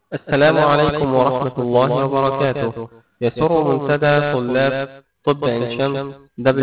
السلام عليكم ورحمة الله وبركاته يسر منتدى طلاب طب عين شمس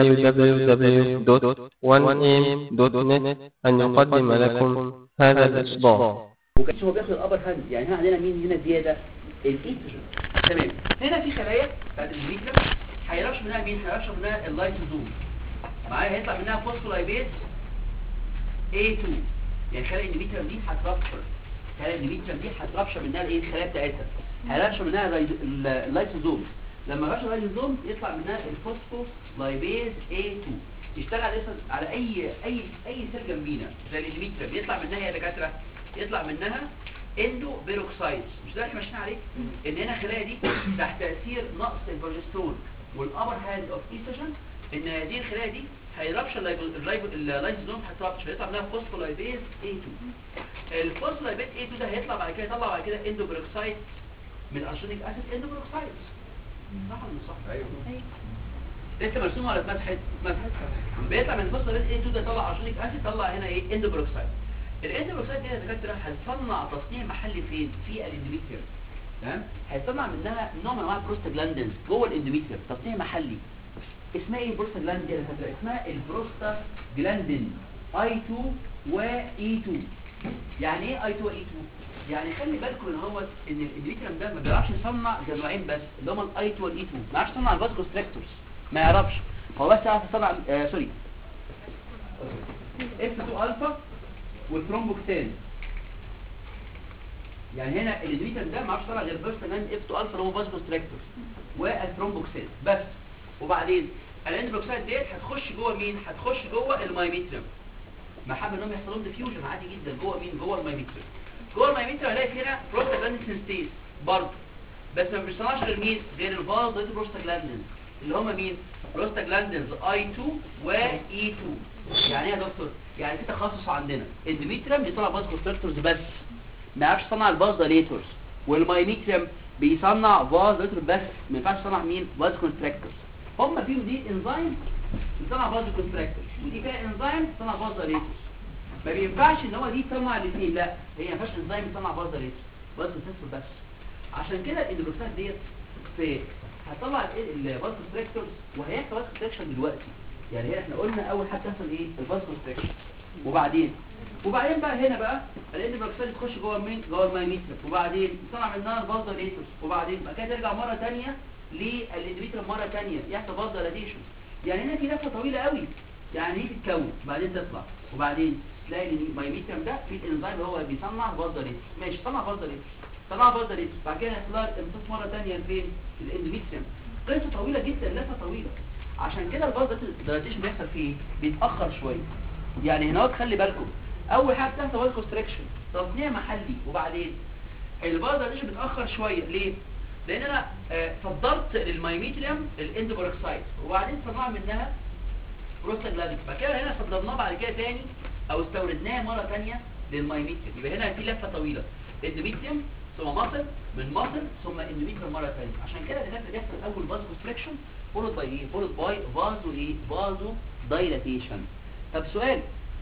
www.1am.net أن يقدم لكم هذا الإصدار وكانش هو بياخد الابر هاند يعني احنا عندنا مين هنا زياده الايستروجين تمام هنا في خلايا بتاعت الفيكلم هيرش منها مين هيرش منها اللايسوزوم معايا هيطلع منها فوسفولايبيز A2 يعني خلايا النيميترم دي هترابشر خلايا النيميترم دي هترابشر منها الايه الخلايا بتاعتها هيرش منها اللايز- اللايسوزوم لما رش اللايسوزوم يطلع منها الفوسفولايبيز A2 يشتغل يسأل على اي اي اي سيل جنبينا زي النيميترم يطلع منها يا دكاتره يطلع منها اندو بيروكسايد مش ده احنا ماشيين عليه ان هنا الخلايا دي تحت تاثير نقص البروجسترون والابر هاند اوف ايستروجين ان هذه الخلايا دي هيربش اللايزوزوم هتربش فيطلع منها فوسفولايبيز A2 الفوسفولايبيز A2 ده هيطلع بعد كده يطلع بعد كده اندو بيروكسايد من ارسنيك اسيد اندو بيروكسايد صح ولا مش صح ايوه لسه مرسوم ولا اتمسحت اتمسحت بيطلع من الفوسفولايبيز A2 ده يطلع ارسنيك اسيد يطلع هنا ايه اندو بيروكسايد الاندوبروكسيد دي يا دكاتره هتصنع تصنيع محلي فين في الاندوميتريوم تمام هيصنع منها نوع من انواع البروستاجلاندينز جوه الاندوميتريوم تصنيع محلي اسمها ايه البروستاجلاندين دي يا دكاتره اسمها البروستاجلاندين اي 2 و اي 2 يعني ايه اي 2 و اي 2 يعني خلي بالكم ان هو ان الاندوميتريوم ده ما بيعرفش يصنع غير نوعين بس اللي هم الاي 2 والاي 2 ما يعرفش يصنع الفاسكوستراكتورز ما يعرفش هو بس يعرف يصنع آه سوري اف 2 الفا والثرومبوكسان يعني هنا الليميتر ده ما اعرفش طلع غير بس كمان اف 2 الفا اللي هو فازوستراكتور والثرومبوكسان بس وبعدين الاندروكسيد ديت هتخش جوه مين هتخش جوه المايميتريوم ما حابب انهم يحصل لهم ديفيوجن عادي جدا جوه مين جوه المايميتريوم جوه المايميتريوم هلاقي هنا بروستاجلاندين ستيز برضه بس ما بيصنعش غير مين غير الفاز بروستاجلاندين اللي هم مين بروستاجلاندينز اي 2 واي 2 يعني ايه يا دكتور يعني في تخصص عندنا اندوميتريم بيصنع باز كونستراكتورز بس ما يعرفش يصنع الباز دايليتورز والمايميتريم بيصنع باز دايليتور بس ما ينفعش يصنع مين باز كونستراكتورز هم فيهم دي انزيم بيصنع باز كونستراكتورز ودي فيها انزيم بيصنع باز دايليتورز ما بينفعش ان هو دي تصنع الاثنين لا هي ما ينفعش انزيم يصنع باز دايليتورز باز كونستراكتور بس عشان كده الاندوكسات ديت في هتطلع الباز كونستراكتورز وهيحصل باز كونستراكشن دلوقتي يعني هنا احنا قلنا اول حاجه تحصل ايه الباز كونستراكشن وبعدين وبعدين بقى هنا بقى الاندوكسات تخش جوه مين جوه المايميتر وبعدين يصنع منها الباز دايليتورز وبعدين بقى كده ترجع مره ثانيه للاندوميتر مره ثانيه يحصل باز دايليتيشن يعني هنا في لفه طويله قوي يعني دي تتكون بعدين تطلع وبعدين تلاقي المايميتر ده في الانزيم اللي هو بيصنع باز دايليتورز ماشي صنع باز دايليتورز صنع باز دايليتورز بعد كده يحصل لها امتصاص مره ثانيه فين في الاندوميتريوم قصه طويله جدا لفه طويله عشان كده الباز دايليتيشن بيحصل فيه بيتاخر شويه يعني هنا تخلي بالكم اول حاجه بتحصل باز كونستراكشن تصنيع محلي وبعدين الباز دايليتيشن بيتاخر شويه ليه لان انا آه، صدرت للمايميتريوم الاندوبروكسايد وبعدين صنع منها بروستاجلاندين فكده هنا صدرناه بعد كده تاني او استوردناه مره ثانيه للمايميتريوم يبقى هنا في لفه طويله اندوميتريوم ثم مصل من مصل ثم اندوميتريوم مره ثانيه عشان كده ده بيحصل اول باز كونستراكشن فولود باي ايه فولود باي فازو ايه فازو دايلاتيشن طب سؤال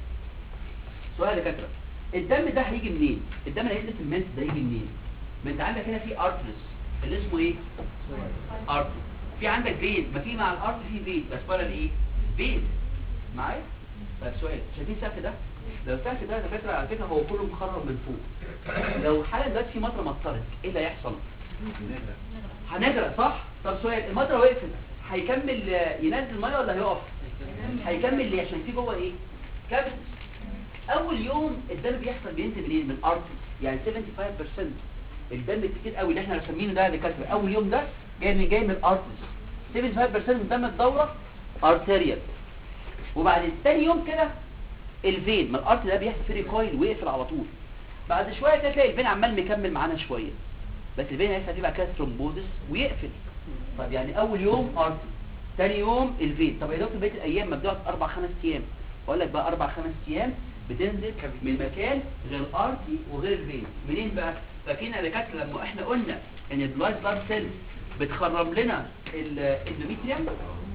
سؤال يا دكاتره الدم ده هيجي منين الدم اللي هينزل في المنس ده هيجي منين ما انت عندك هنا في ارترس اللي اسمه ايه ارتر في عندك فين ما في مع الارتر في فين بس ولا ايه فين معايا طب سؤال شايفين السقف ده لو السقف ده على فكره على فكره هو كله مخرم من فوق لو حاله دلوقتي في مطره مطرت ايه اللي هيحصل هنغرق صح طب سؤال المطره وقفت هيكمل آه، ينزل ميه ولا هيقف هيكمل ليه عشان في جوه ايه كابس اول يوم الدم بيحصل بينزل منين من الارتر يعني 75% الدم كتير قوي اللي احنا رسمينه ده دكاتره اول يوم ده جاي من جاي من الارترز 75% من دم الدوره ارتيريال وبعد تاني يوم كده الفين ما الارت ده بيحصل فيه ريكويل ويقفل على طول بعد شويه كده تلاقي الفين عمال مكمل معانا شويه بس الفين هيحصل فيه بقى كده ثرومبوزس ويقفل طب يعني اول يوم ارت تاني يوم الفين طب يا دكتور بقيه الايام ما بتقعد اربع خمس ايام اقول لك بقى اربع خمس ايام بتنزل من مكان غير ارتي وغير الفين منين بقى فاكرين يا دكاتره لما احنا قلنا ان البلاد بلاد سيلز بتخرم لنا الاندوميتريوم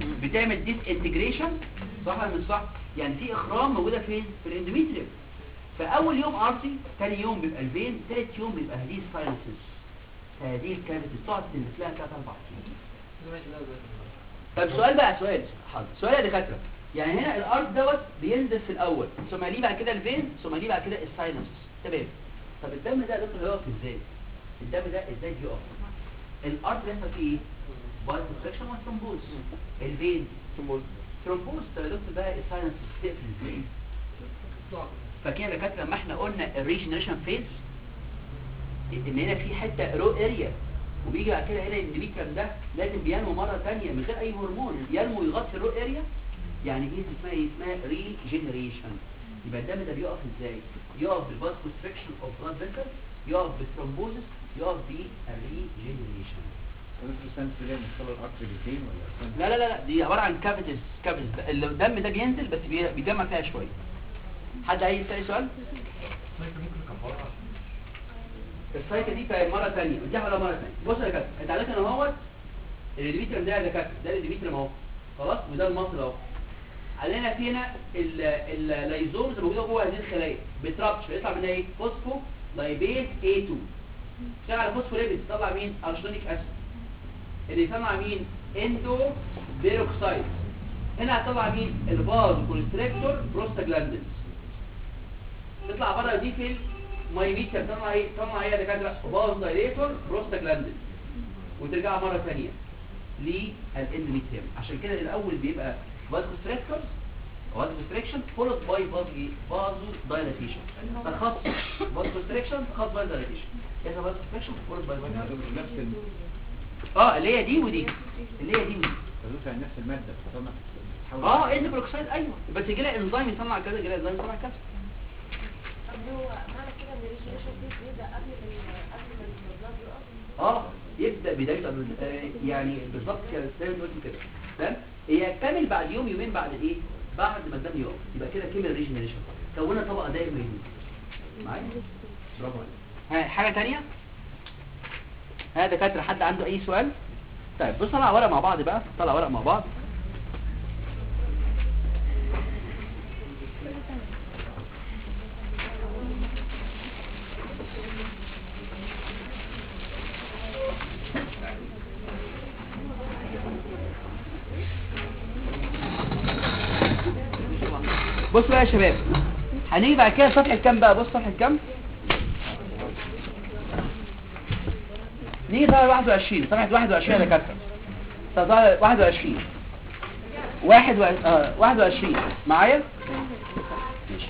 بتعمل ديس انتجريشن صح ولا مش صح يعني في اخرام موجوده فين في الاندوميتريوم فاول يوم ارتي ثاني يوم بيبقى الفين ثالث يوم بيبقى هذه الساينسز هذه الكافيتي تقعد تنزل لها ثلاث اربع ايام طب سؤال بقى سؤال حاضر سؤال يا دكاتره يعني هنا الارض دوت بينزل في الاول ثم ليه بعد كده الفين ثم ليه بعد كده الساينسز تمام طب الدم ده يا دكتور هيقف ازاي الدم ده ازاي بيقف الارض بيحصل فيه ايه باي كونستراكشن وثرومبوز الفين ثرومبوز طب يا دكتور بقى الساينسز تقفل ازاي فاكرين يا دكاتره لما احنا قلنا الريجنريشن فيز ان هنا في حته رو اريا وبيجي بعد كده هنا الاندوميتريوم ده لازم بينمو مره ثانيه من غير اي هرمون ينمو ويغطي الرو اريا يعني ايه اسمها ايه اسمها ريجنريشن يبقى الدم ده بيقف ازاي يقف بالباس كونستريكشن اوف بلاد فيسل يقف بالثرومبوزس يقف بالريجنريشن لا لا لا لا دي عباره عن كافيتيز كافيتيز الدم ده بينزل بس بي- بيجمع فيها شويه حد عايز يسال سؤال السايكل دي بقى مره ثانيه دي ولا مره ثانيه بص يا كابتن انت عندك انا اهوت الديميتريوم ده يا كابتن ده الديميتريوم اهو خلاص وده المصل اهو علينا فينا اللايزومز الموجوده جوه هذه الخلايا بترابش يطلع منها ايه فوسفو لايبيز A2 اشتغل على فوسفوليبيد طلع مين ارسنيك اسيد اللي يطلع مين اندو بيروكسايد هنا هتطلع مين الباز كونستريكتور بروستاجلاندينز تطلع بره دي في المايميتيا تطلع ايه تطلع ايه يا دكاتره باز دايليتور بروستاجلاندينز وترجع مره ثانيه للاندوميتريوم عشان كده الاول بيبقى باز كونستريكتور باز كونستريكشن فولود باي باز ايه بازو دايلاتيشن تخصص باز كونستريكشن تخصص باز دايلاتيشن اذا باز كونستريكشن فولود باي باز نفس ال- اه اللي هي دي ودي اللي هي دي ودي تدوس على نفس المادة بتصنع بتحول اه اند بروكسايد ايوه بس يجي لها انزيم يصنع كذا يجي لها انزيم يصنع كذا طب هو معنى كده ان الريجنريشن فيز بيبدا قبل ال- قبل ما البلاد يقف اه يبدا بدايه آه، يعني بالظبط كده زي ما قلت كده تمام هي كامل بعد يوم يومين بعد ايه بعد ما الدم يقف يبقى كده كمل ريجنريشن كونا طبقه دايما يدوب معايا برافو عليك ها حاجه ثانيه ها دكاتره حد عنده اي سؤال طيب بص طلع ورق مع بعض بقى طلع ورق مع بعض بص بقى يا شباب هنيجي بعد كده صفحه كام بقى بص صفحه كام نيجي صفحه 21 صفحه 21 يا دكاتره صفحه 21 واحد و... آه 21 معايا ماشي.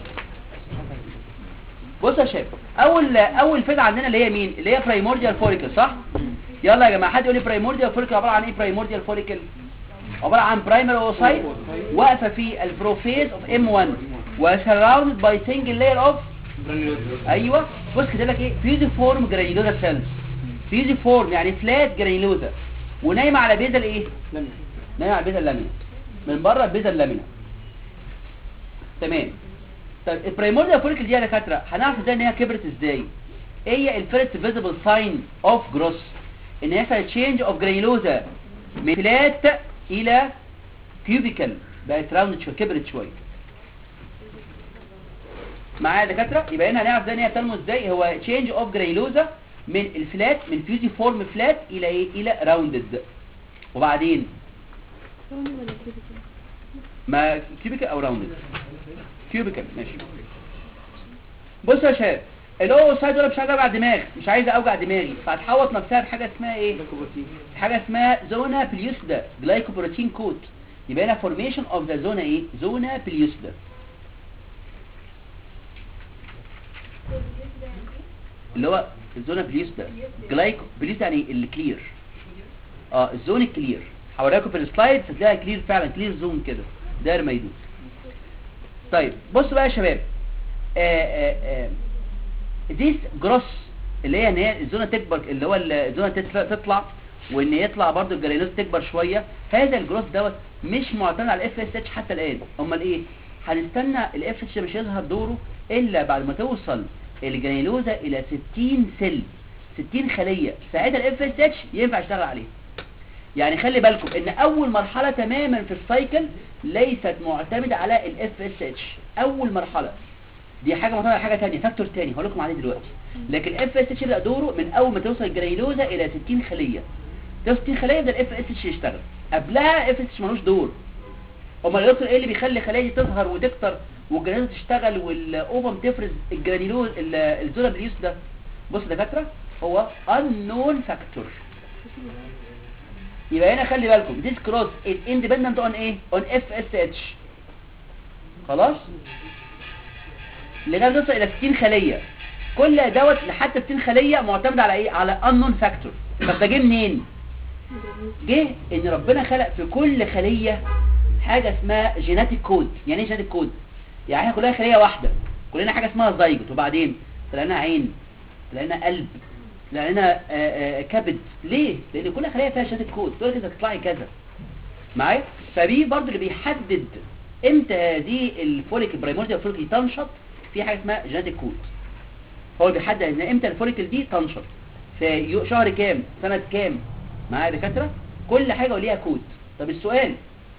بص يا شباب اول اول فئه عندنا اللي هي مين اللي هي برايمورديال فوليكل صح يلا يا جماعه حد يقول لي برايمورديال فوليكل عباره عن ايه برايمورديال فوليكل عباره عن برايمري اوسايت واقفه في البروفيز اوف ام 1 وسراوندد باي سنجل لاير اوف ايوه بص كده لك ايه فيوزي فورم جرانيولوزا سيلز فيوزي فورم يعني فلات جرانيولوزا ونايمه على بيزل ايه نايمه على بيزل لامينا من بره البيزل لامينا تمام طيب البرايمورديال فوليكل دي يا دكاتره هنعرف ازاي ان هي كبرت ازاي ايه هي الفيرست فيزيبل ساين اوف جروس ان يحصل تشينج اوف جرانيولوزا من فلات الى كيوبيكال بقت راوند شويه كبرت شويه معايا يا دكاتره يبقى هنا هنعرف ده ان هي بتنمو ازاي هو تشينج اوف جرانيولوزا من الفلات من فيوزي فورم فلات الى ايه الى راوندد وبعدين ما كيوبيكال او راوندد كيوبيكال ماشي بص يا شباب الاو سايد ولا مش عايز اوجع دماغ مش عايز اوجع دماغي فهتحوط نفسها بحاجه اسمها ايه حاجه اسمها زونا بليوسدا جلايكوبروتين كوت يبقى هنا فورميشن اوف ذا زونا ايه زونا بليوسدا اللي هو الزونا بليوسدا جلايكو بليوسدا يعني الكلير اه الزون الكلير هوريكم في السلايد هتلاقيها كلير فعلا كلير زون كده داير ما يدوس طيب بصوا بقى يا شباب ديس جروس اللي هي ان هي الزونه تكبر اللي هو الزونه تطلع- تطلع وان يطلع برضو الجرانيولوز تكبر شويه هذا الجروس دوت مش معتمد على الاف اس اتش حتى الان امال ايه هنستنى الاف اتش مش هيظهر دوره الا بعد ما توصل الجرانيولوزا الى 60 سيل 60 خليه ساعتها الاف اس اتش ينفع يشتغل عليه يعني خلي بالكم ان اول مرحله تماما في السايكل ليست معتمده على الاف اس اتش اول مرحله دي حاجه معتمده على حاجه ثانيه فاكتور ثاني هقول لكم عليه دلوقتي لكن الاف اس اتش يبدا دوره من اول ما توصل الجرانيلوزا الى 60 خليه توصل 60 خليه يبدا الاف اس اتش يشتغل قبلها اف اس اتش ملوش دور امال الدكتور ايه اللي بيخلي الخلايا دي تظهر وتكتر والجرانيلوزا تشتغل والاوفم تفرز الجرانيلوز ال- الزولابريوس ده بص يا دكاتره هو unknown factor يبقى هنا خلي بالكم this cross is independent on ايه on FSH خلاص لغايه توصل الى 60 خليه كل دوت لحد 60 خليه معتمد على ايه على unknown factor طب ده جه منين جه ان ربنا خلق في كل خليه حاجه اسمها جيناتيك كود يعني ايه جيناتيك كود يعني احنا كلنا خليه واحده كلنا حاجه اسمها زيجوت وبعدين طلعنا عين طلعنا قلب طلعنا آه، آه، كبد ليه لان كل خليه فيها جيناتيك كود تقول لك انت هتطلعي كذا معايا فبي برضو اللي بيحدد امتى هذه الفوليك البرايمورديال فوليك دي تنشط في حاجه اسمها جيناتيك كود هو اللي بيحدد ان امتى الفوليكل دي تنشط في يو- شهر كام سنه كام معايا يا دكاتره كل حاجه وليها كود طب السؤال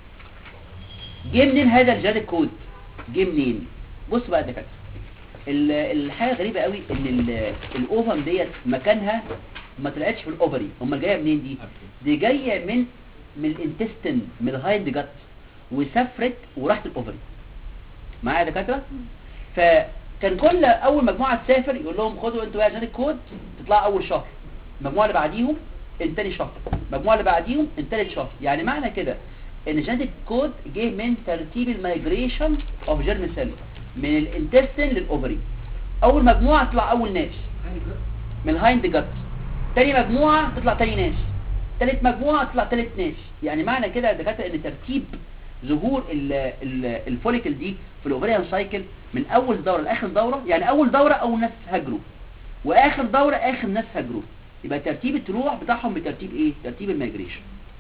جه منين هذا الجيناتيك كود جه منين بص بقى يا دكاتره ال- الحاجه غريبه قوي ان ال- الاوفم ديت مكانها ما طلعتش في الاوفري امال جايه منين دي دي جايه من من الانتستين من الهايند جت وسافرت وراحت الاوفري معايا يا دكاتره فكان كل اول مجموعه تسافر يقول لهم خدوا انتوا بقى جينيك كود تطلعوا اول شهر المجموعه اللي بعديهم التاني شهر المجموعه اللي بعديهم التالت شهر يعني معنى كده ان جينيك كود جه من ترتيب المايجريشن اوف جيرم سيل من الانتستين للاوفري اول مجموعه تطلع اول ناس من الهايند جت تاني مجموعه تطلع تاني ناس تالت مجموعه تطلع تالت ناس يعني معنى كده يا دكاتره ان ترتيب ظهور ال- ال- الفوليكل دي في الاوفريان سايكل من اول دوره لاخر دوره يعني اول دوره اول ناس هاجروا واخر دوره اخر ناس هاجروا يبقى ترتيب التروح بتاعهم بترتيب ايه ترتيب الميجريشن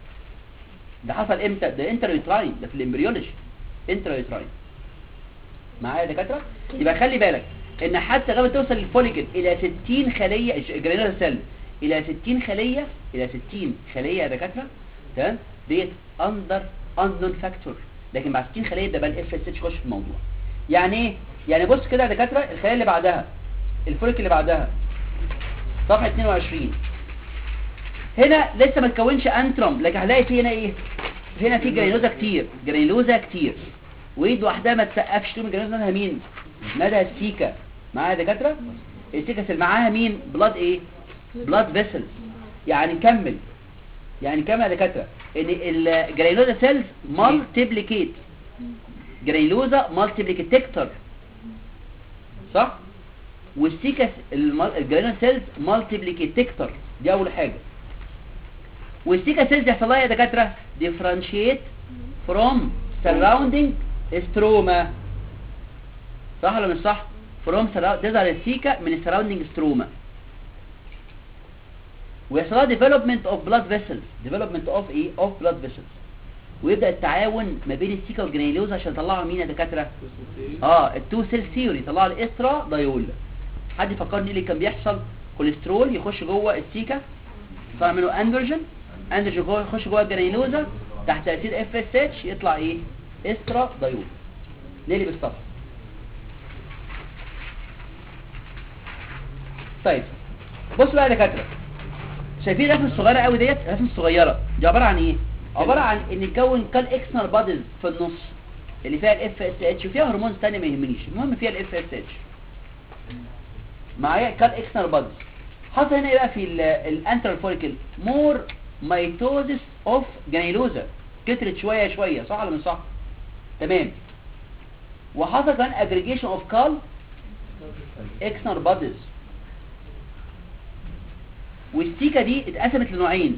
ده حصل امتى ده انتريوتراين ده في الامبريولوجي انتريوتراين معايا يا دكاتره يبقى خلي بالك ان حتى لما توصل الفوليكل الى 60 خليه الجرانيولار سيل الى 60 خليه الى 60 خليه يا دكاتره تمام ديت اندر اندون فاكتور لكن بعد 60 خليه ده بقى الاف اس اتش يخش في الموضوع يعني ايه يعني بص كده يا دكاتره الخليه اللي بعدها الفوليكل اللي بعدها صفحه 22 هنا لسه ما تكونش انترم لكن هنلاقي في هنا ايه هنا في جرانيلوزا كتير جرانيلوزا كتير وايد واحده ما تسقفش تقوم الجرانيلوزا مالها مين مالها السيكا معاها دكاتره السيكا اللي معاها مين بلاد ايه بلاد فيسل يعني نكمل يعني نكمل يا دكاتره ان الجرانيلوزا سيلز مالتيبليكيت جرانيلوزا مالتيبليكيت تكتر صح والسيكا الجرانيلوزا سيلز مالتيبليكيت تكتر دي اول حاجه والسيكا سيلز يحصل لها يا دكاتره differentiate from surrounding stroma صح ولا مش صح from surround تظهر السيكا من السراوندينج ستروما ويحصل لها development of blood vessels development of ايه of blood vessels ويبدا التعاون ما بين السيكا والجرانيلوز عشان يطلعوا مين يا دكاتره اه التو سيل ثيوري يطلعوا الاسترا دايول حد يفكرني اللي كان بيحصل كوليسترول يخش جوه السيكا يطلع منه اندروجين اندروجين جوه يخش جوه الجرانيلوزا تحت تاثير اف اس اتش يطلع ايه استرا دايول نقلب الصفحه طيب بص بقى يا دكاتره شايفين الرسمه الصغيره قوي ديت الرسمه الصغيره دي عباره عن ايه عباره عن ان يتكون كال اكسنر بادز في النص اللي فيها الاف اس اتش وفيها هرمون ثاني ما يهمنيش المهم فيها الاف اس اتش معايا كال اكسنر بادز حصل هنا ايه بقى في الانترال فوليكل مور ميتوزيس اوف جانيلوزا كترت شويه شويه صح ولا مش صح تمام وحصل كمان اجريجيشن اوف كال اكسنر بادز والسيكا دي اتقسمت لنوعين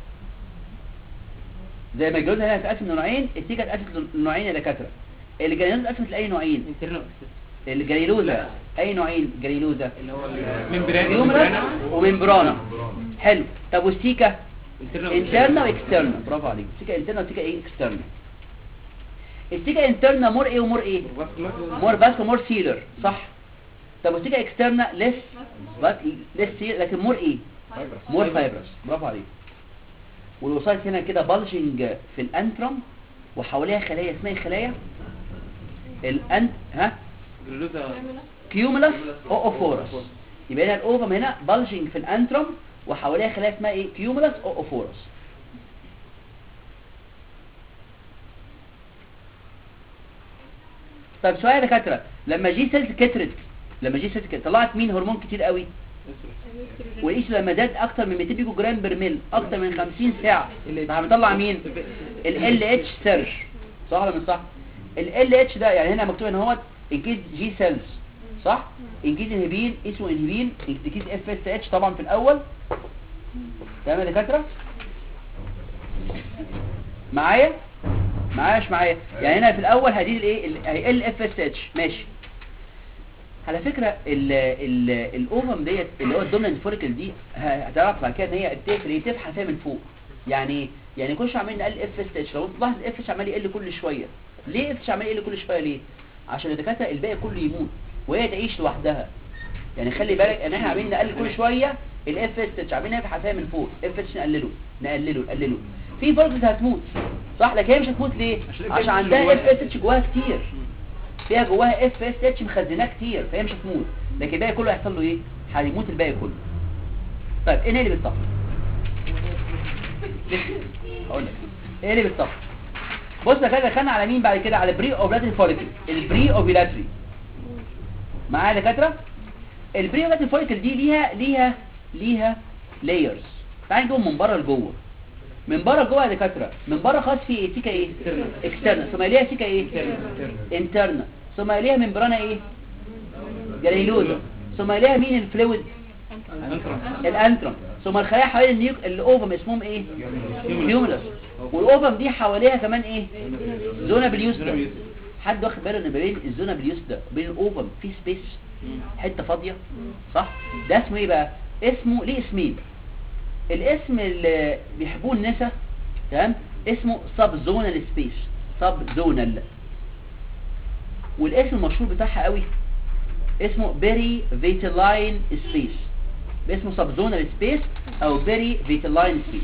زي ما الجلوزة هنا اتقسم لنوعين السيكا اتقسمت لنوعين يا دكاتره الجرانيلوزا اتقسمت لاي نوعين الجرانيلوزا اي نوعين جرانيلوزا اللي هو هيومرس وممبرانا حلو طب والسيكا انترنا واكسترنا برافو عليك السيكا انترنا والسيكا ايه اكسترنا السيكا انترنا مور ايه ومور ايه مور بس ومور سيلر صح طب والسيكا اكسترنا ليس بس ليس سيلر لكن مور ايه مور فايبرس برافو عليك والوسائط هنا كده بلجنج في الانترم وحواليها خلايا اسمها إيه خلايا الانت ها كيومولس اوفورس يبقى هنا الاوفم هنا بلجنج في الانترم وحواليها خلايا اسمها ايه كيومولس اوفورس طب سؤال يا دكاتره لما جي سيلز كترت لما جي سيلز كترت طلعت مين هرمون كتير قوي والايش لما زاد اكتر من 200 بيكو جرام برميل اكتر من 50 ساعه راح مطلع مين ال اتش سيرج صح ولا مش صح ال اتش ده يعني هنا مكتوب ان هو انكيز جي سيلز صح انكيز انهبين اسمه انهبين انكيز اف اس اتش طبعا في الاول تمام يا دكاتره معايا معايا مش معايا يعني هنا في الاول هدي الايه ال اف اس اتش ماشي على فكرة ال ال الاوفم ديت اللي هو الدومينانت فوليكل دي ه- هتعرف بعد كده ان هي بتقفل ايه تفحى فيها من فوق يعني ايه؟ يعني كل شويه عمالين نقل اف اس اتش لو تلاحظ الاف اس عمال يقل كل شويه ليه اف اس عمال يقل كل شويه ليه عشان الدكاتره الباقي كله يموت وهي تعيش لوحدها يعني خلي بالك ان احنا عمالين نقلل كل شويه الاف اس اتش عمالين نفحى فيها من فوق اف اس نقلله نقلله نقلله في فولكس هتموت صح لكن هي مش هتموت ليه عشان عشان الإف اس عندها اف جواها. اس اتش جواها كتير فيها جواها اف اس اتش مخزناه كتير فهي مش هتموت لكن الباقي كله هيحصل له ايه هيموت الباقي كله طيب ايه اللي بالطفل هقول لك ايه اللي بالطفل بص يا كده دخلنا على مين بعد كده على بري اوفلاتري فوليكل البري اوفلاتري معايا يا دكاتره البري اوفلاتري فوليكل دي ليها ليها ليها لايرز تعالى نجيبهم من بره لجوه من بره جوه يا دكاتره من بره خاص في ايه سيكا ايه اكسترنال ثم ليها سيكا ايه انترنال ثم ليها ممبرانا ايه جريلوزا ثم ليها مين الفلويد الانترم ثم الخلايا حوالين النيوك الاوفم اسمهم ايه هيومنس والاوفم دي حواليها كمان ايه زونا باليوستا حد واخد باله ان بين الزونا باليوستا وبين الاوفم في سبيس حته فاضيه صح ده اسمه ايه بقى اسمه ليه اسمين الاسم اللي بيحبوه النساء تمام اسمه سب زونال سبيس سب زونال والاسم المشهور بتاعها قوي اسمه بيري فيتلاين سبيس اسمه سب زونال سبيس او بيري فيتلاين سبيس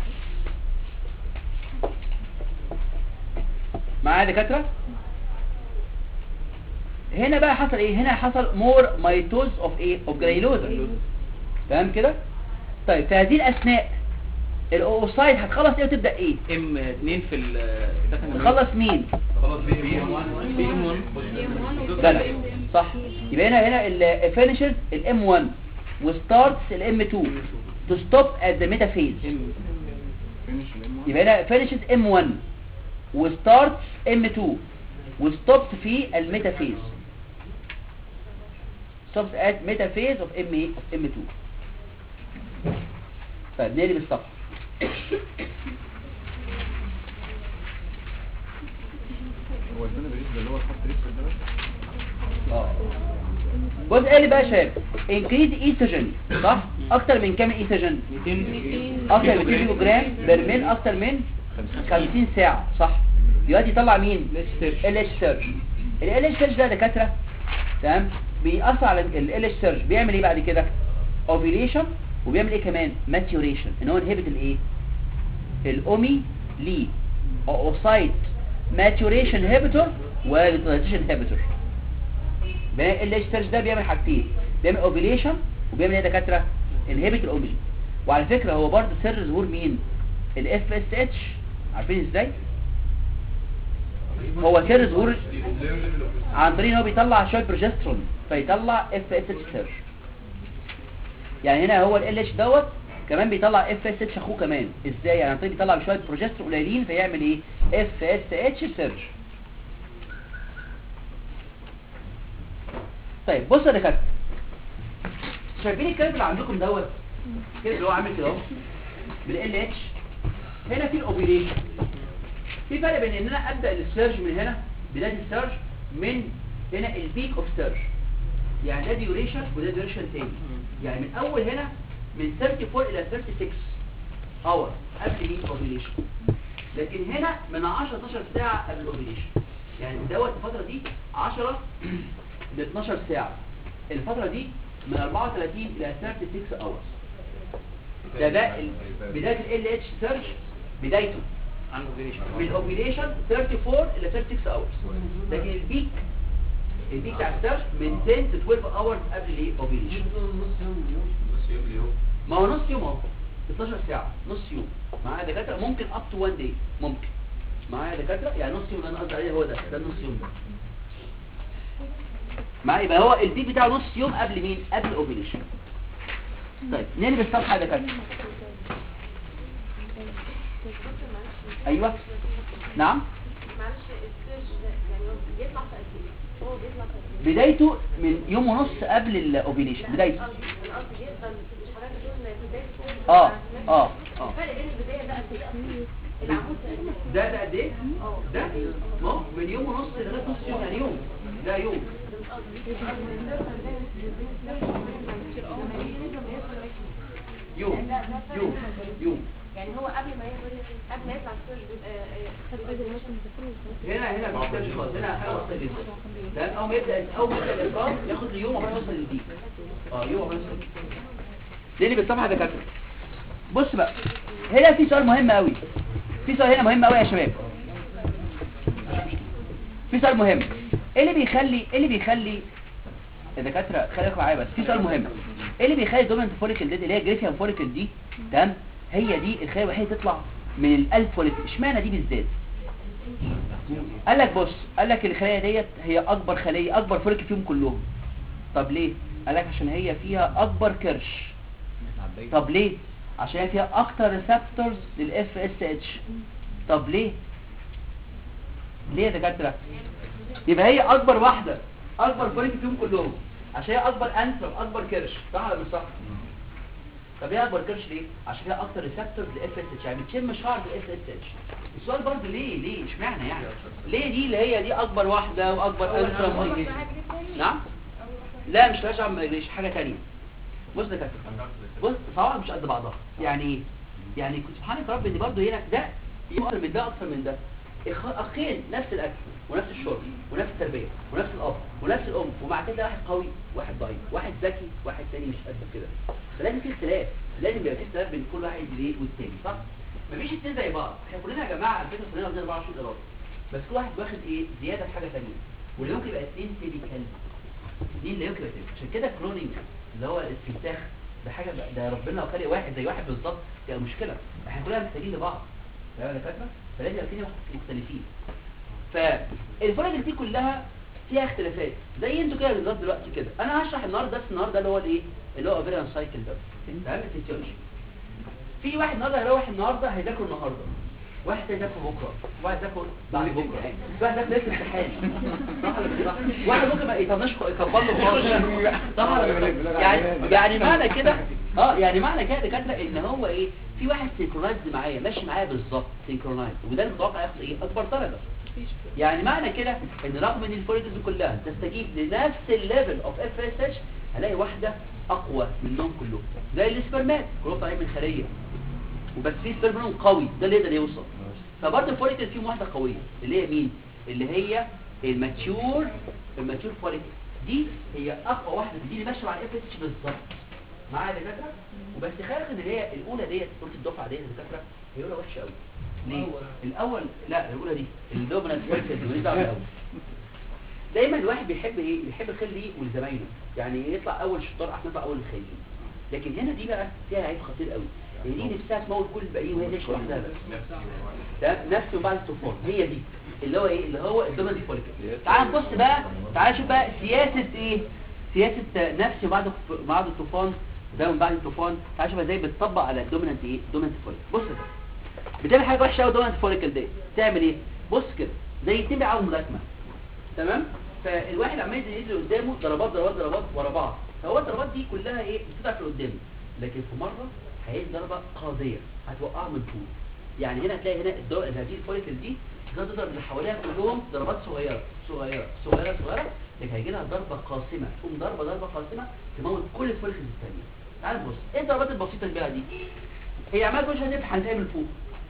معايا يا دكاتره هنا بقى حصل ايه هنا حصل مور مايتوز اوف ايه اوف جرانيلوزا تمام كده طيب في هذه الاثناء الاوسايد هتخلص ايه وتبدا ايه ام 2 في ال ده كان تخلص مين خلاص بي ام 1 بي ام 1 جدع صح يبقى هنا هنا الفينيشرز الام 1 وستارتس الام 2 تو ستوب ات ذا ميتا فيز ام فينش الام 1 يبقى هنا فينيشز ام 1 وستارتس ام 2 وستوبس في الميتا فيز ستوبس ات ميتا فيز اوف ام ايه اوف ام 2 طيب نقلب الصفحه هو الدنيا بريس ده اللي هو الخط الاسود ده بس اه بص ايه اللي بقى يا شباب انكريز ايستروجين صح اكتر من كام ايستروجين 200 اكتر من 2 كيلو جرام برميل اكتر من 50 ساعه صح دلوقتي يطلع مين ال اتش سيرج ال اتش سيرج ده يا دكاتره تمام بيأثر على ال اتش سيرج بيعمل ايه بعد كده اوفيليشن وبيعمل ايه كمان ماتيوريشن ان هو انهبت الايه الاومي لي اوسايت ماتيوريشن هيبيتور وليتريشن هيبيتور ال اتش سيرج ده بيعمل حاجتين بيعمل اوفيليشن وبيعمل ايه يا دكاتره انهبت الاومي وعلى فكره هو برضه سر ظهور مين الاف اس اتش عارفين ازاي هو سر ظهور عن طريق ان هو بيطلع شويه بروجسترون فيطلع اف اس اتش سيرج يعني هنا هو ال اتش دوت كمان بيطلع اف اس اتش اخوه كمان ازاي يعني عن طريق بيطلع بشويه بروجسترون قليلين فيعمل ايه اف اس اتش سيرج طيب بصوا يا دكاتره شايفين الكلب اللي عندكم دوت كده اللي هو عامل كده اهو بالال اتش هنا في الاوبريشن في فرق بين ان انا ابدا السيرج من هنا بدايه السيرج من هنا البيك اوف سيرج يعني ده ديوريشن وده ديوريشن تاني يعني من اول هنا من 34 الى 36 اور قبل مين اوبريشن لكن هنا من 10 12 ساعه قبل الاوبريشن يعني دوت الفتره دي 10 ل 12 ساعه الفتره دي من 34 الى 36 اور ده ده ال- بدايه ال اتش سيرج بدايته عن اوبريشن من الاوبريشن 34 الى 36 اورز لكن البيك البيك بتاع السيرش من 10 to 12 اورز قبل الايه اوفيليشن ما هو نص يوم اهو 12 ساعه نص يوم معايا دكاتره ممكن اب تو 1 داي ممكن معايا دكاتره يعني نص يوم اللي انا قصدي عليه هو ده ده النص يوم ده معايا يبقى هو البيك بتاعه نص يوم قبل مين قبل الاوفيليشن طيب نقلب الصفحه يا دكاتره ايوه نعم معلش السيرج ده يعني هو بيطلع في قد ايه؟ هو بيطلع في قد ايه؟ بدايته من يوم ونص قبل الاوفيليشن بدايته قصدي انا قصدي بيفضل مش حضرتك بتقول ان بدايه السيرج اه مع- اه اه الفرق بين البدايه ده قد ايه اصلا؟ العمود ده قد ايه؟ ده ده قد ايه اه ده ما هو من يوم ونص لغايه نص يوم يعني يوم ده يوم يوم يوم يوم يعني هو قبل ما يقبل قبل ما يطلع السيرج بيبقى هنا هنا ما بيحتاجش خالص هنا حاجه بسيطه جدا لان اول ما يبدا اول ما يبدا الافراد ياخد له يوم عشان يوصل للبيك اه يوم عشان يوصل ليه بالصفحه ده كده بص بقى هنا في سؤال مهم قوي في سؤال هنا مهم قوي يا شباب في سؤال مهم ايه اللي بيخلي ايه اللي بيخلي الدكاتره خلي بالكم معايا بس في سؤال مهم ايه اللي بيخلي الدوميننت فوليكل دي اللي هي جريفيان فوليكل دي تمام هي دي الخلايا الوحيده تطلع من الالف فوليكل اشمعنى دي بالذات قال لك بص قال لك الخلايا ديت هي اكبر خليه اكبر فوليكل فيهم كلهم طب ليه قال لك عشان هي فيها اكبر كرش طب ليه عشان هي فيها اكتر ريسبتورز للاف اس اتش طب ليه ليه يا دكاتره يبقى هي اكبر واحده اكبر فوليكل فيهم كلهم عشان هي اكبر انسم اكبر كرش صح ولا مش صح طب ايه اكبر كرش ليه عشان فيها اكتر ريسبتورز لاف اس اتش يعني بتشم شعر الاف اس اتش السؤال برضه ليه ليه اشمعنى يعني ليه دي اللي هي دي اكبر واحده واكبر انسم نعم لا مش راجع مش حاجه ثانيه بص ده كده بص طبعا مش قد بعضها يعني ايه يعني كنت سبحانك يا رب ان برضه هنا ده اكتر من ده اكتر من ده إخ- اخين نفس الاكل ونفس الشرب ونفس التربيه ونفس الاب ونفس الام ومع كده واحد قوي واحد ضعيف واحد ذكي واحد تاني مش قد كده فلازم في اختلاف لازم يبقى في اختلاف بين كل واحد ليه والتاني صح مفيش اتنين زي بعض احنا كلنا يا جماعه على فكره كلنا واخدين 24 اراده بس كل واحد واخد ايه زياده في حاجه ثانيه واللي ممكن يبقى اتنين تيبيكال دي اللي يمكن يبقى عشان كده كلونينج اللي هو الاستنساخ ده حاجه بقى- ده ربنا لو خلق واحد زي واحد بالظبط تبقى مشكله احنا كلنا محتاجين لبعض فاهم انا فاكره فلازم يبقى فينا مختلفين فالفرق دي كلها فيها اختلافات زي انتوا كده بالظبط دلوقتي كده انا هشرح النهارده بس النهارده اللي هو الايه اللي هو اوفيريان سايكل ده تمام الفسيولوجي في واحد النهارده هيروح النهارده هيذاكر النهارده واحد تاني يذاكر بكره واحد يذاكر بعد بكره واحد يذاكر ليله الامتحان صح ولا مش صح واحد ممكن ما يطنش يكبر له خالص صح ولا مش صح؟ يعني يعني معنى كده اه يعني معنى كده دكاتره ان هو ايه في واحد سينكرونايز معايا ماشي معايا بالظبط سينكرونايز وده اللي متوقع ياخد ايه اكبر درجه يعني معنى كده ان رغم ان الفوليكلز كلها تستجيب لنفس الليفل اوف اف اس اتش هلاقي واحده اقوى منهم كلهم زي السبرمات كلهم طالعين من خليه وبس في سبرم منهم قوي ده اللي يقدر يوصل فبرضه الفوليكل فيهم واحده قويه اللي هي مين اللي هي الماتيور الماتيور فوليكل دي هي اقوى واحده دي اللي ماشيه مع الاف اس اتش بالظبط معايا يا دكاتره وبس خارج ان هي الاولى ديت قلت الدفعه ديت يا دكاتره هي اولى وحشه قوي ليه الاول لا الاولى دي الدومينانت فوليكل دي دعوه بالاول دايما الواحد بيحب ايه بيحب الخيل ليه ولزمايله يعني يطلع اول شطار احسن يطلع اول الخيلين لكن هنا دي بقى فيها عيب خطير قوي هي دي نفسها تموت كل الباقيين وهي ليش لوحدها بس ده نفس من بعد الطوفان هي دي اللي هو ايه اللي هو الدومينانت فوليكل تعال نبص بقى تعال شوف بقى سياسه ايه سياسه نفس بعد بعد الطوفان ده من بعد الطوفان تعال شوف ازاي بتطبق على الدومينانت ايه الدومينانت فوليكل بص كده بتعمل حاجه وحشه قوي الدومينانت فوليكل دي تعمل ايه بص كده زي اتنين بيلعبوا ملاكمه تمام فالواحد عمال ينزل قدامه ضربات ضربات ضربات ورا بعض فهو الضربات دي كلها ايه بتضعف اللي قدامه لكن في مره هيدي ضربه قاضيه هتوقعه من طول يعني هنا هتلاقي هنا الدو... هذه الفوليكل دي تقدر تضرب اللي حواليها كلهم ضربات صغيره صغيره صغيره صغيره لكن هيجي لها ضربه قاسمه تقوم ضربه ضربه قاسمه تموت كل الفوليكلز الثانيه تعال بص ايه الضربات البسيطه اللي بقى دي هي عماله كل شويه تفتح هتلاقيها من فوق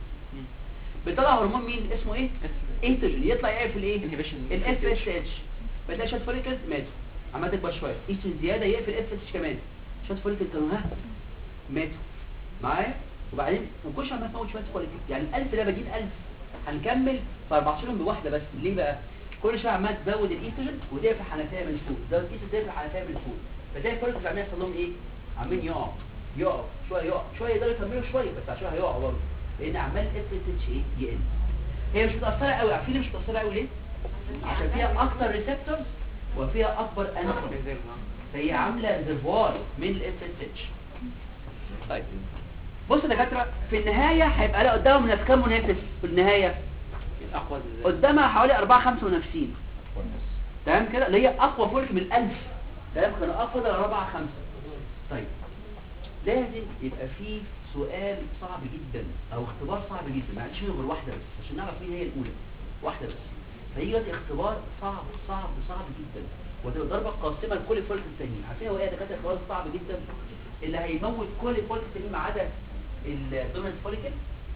بيطلع هرمون مين اسمه ايه ايستروجين يطلع يقفل ايه الاف اس اتش فتلاقي شويه فوليكلز ماتوا عمال تكبر شويه ايستروجين زياده يقفل الاف اس اتش كمان شويه فوليكلز كانوا ها ماتوا معايا وبعدين نخش عمال تموت شويه فوليكلز يعني ال1000 ده بجيب 1000 هنكمل في 14 يوم بواحده بس ليه بقى كل شويه عمال تزود الايستروجين وتقفل الحنفيه من فوق تزود الايستروجين تقفل الحنفيه من فوق فتلاقي الفوليكلز عمال يحصل لهم ايه عمالين يقعوا يقعوا شويه يقعوا شويه يقدروا يكملوا شويه بس عشان هيقعوا برضه لان عمال اف اس اتش ايه يقل هي مش متاثره قوي عارفين ليه مش متاثره قوي ليه عشان فيها اكتر ريسبتورز وفيها اكبر انتروم فهي عامله ريزرفوار من الاف اس اتش طيب بص يا دكاتره في النهايه هيبقى لها قدامهم ناس كام منافس في النهايه الاقوى ازاي قدامها حوالي 4 5 منافسين تمام كده اللي هي اقوى فولك من الالف تمام كانوا اقوى ده 4 5 طيب لازم يبقى في سؤال صعب جدا او اختبار صعب جدا ما عنديش منه غير واحده بس عشان نعرف مين هي الاولى واحده بس فهي دلوقتي اختبار صعب صعب صعب جدا وتبقى ضربه قاسمه لكل فولك التانيين عارفين هو ايه ده كانت اختبار صعب جدا اللي هيموت كل فولك التانيين ما عدا الدومينانت فوليكل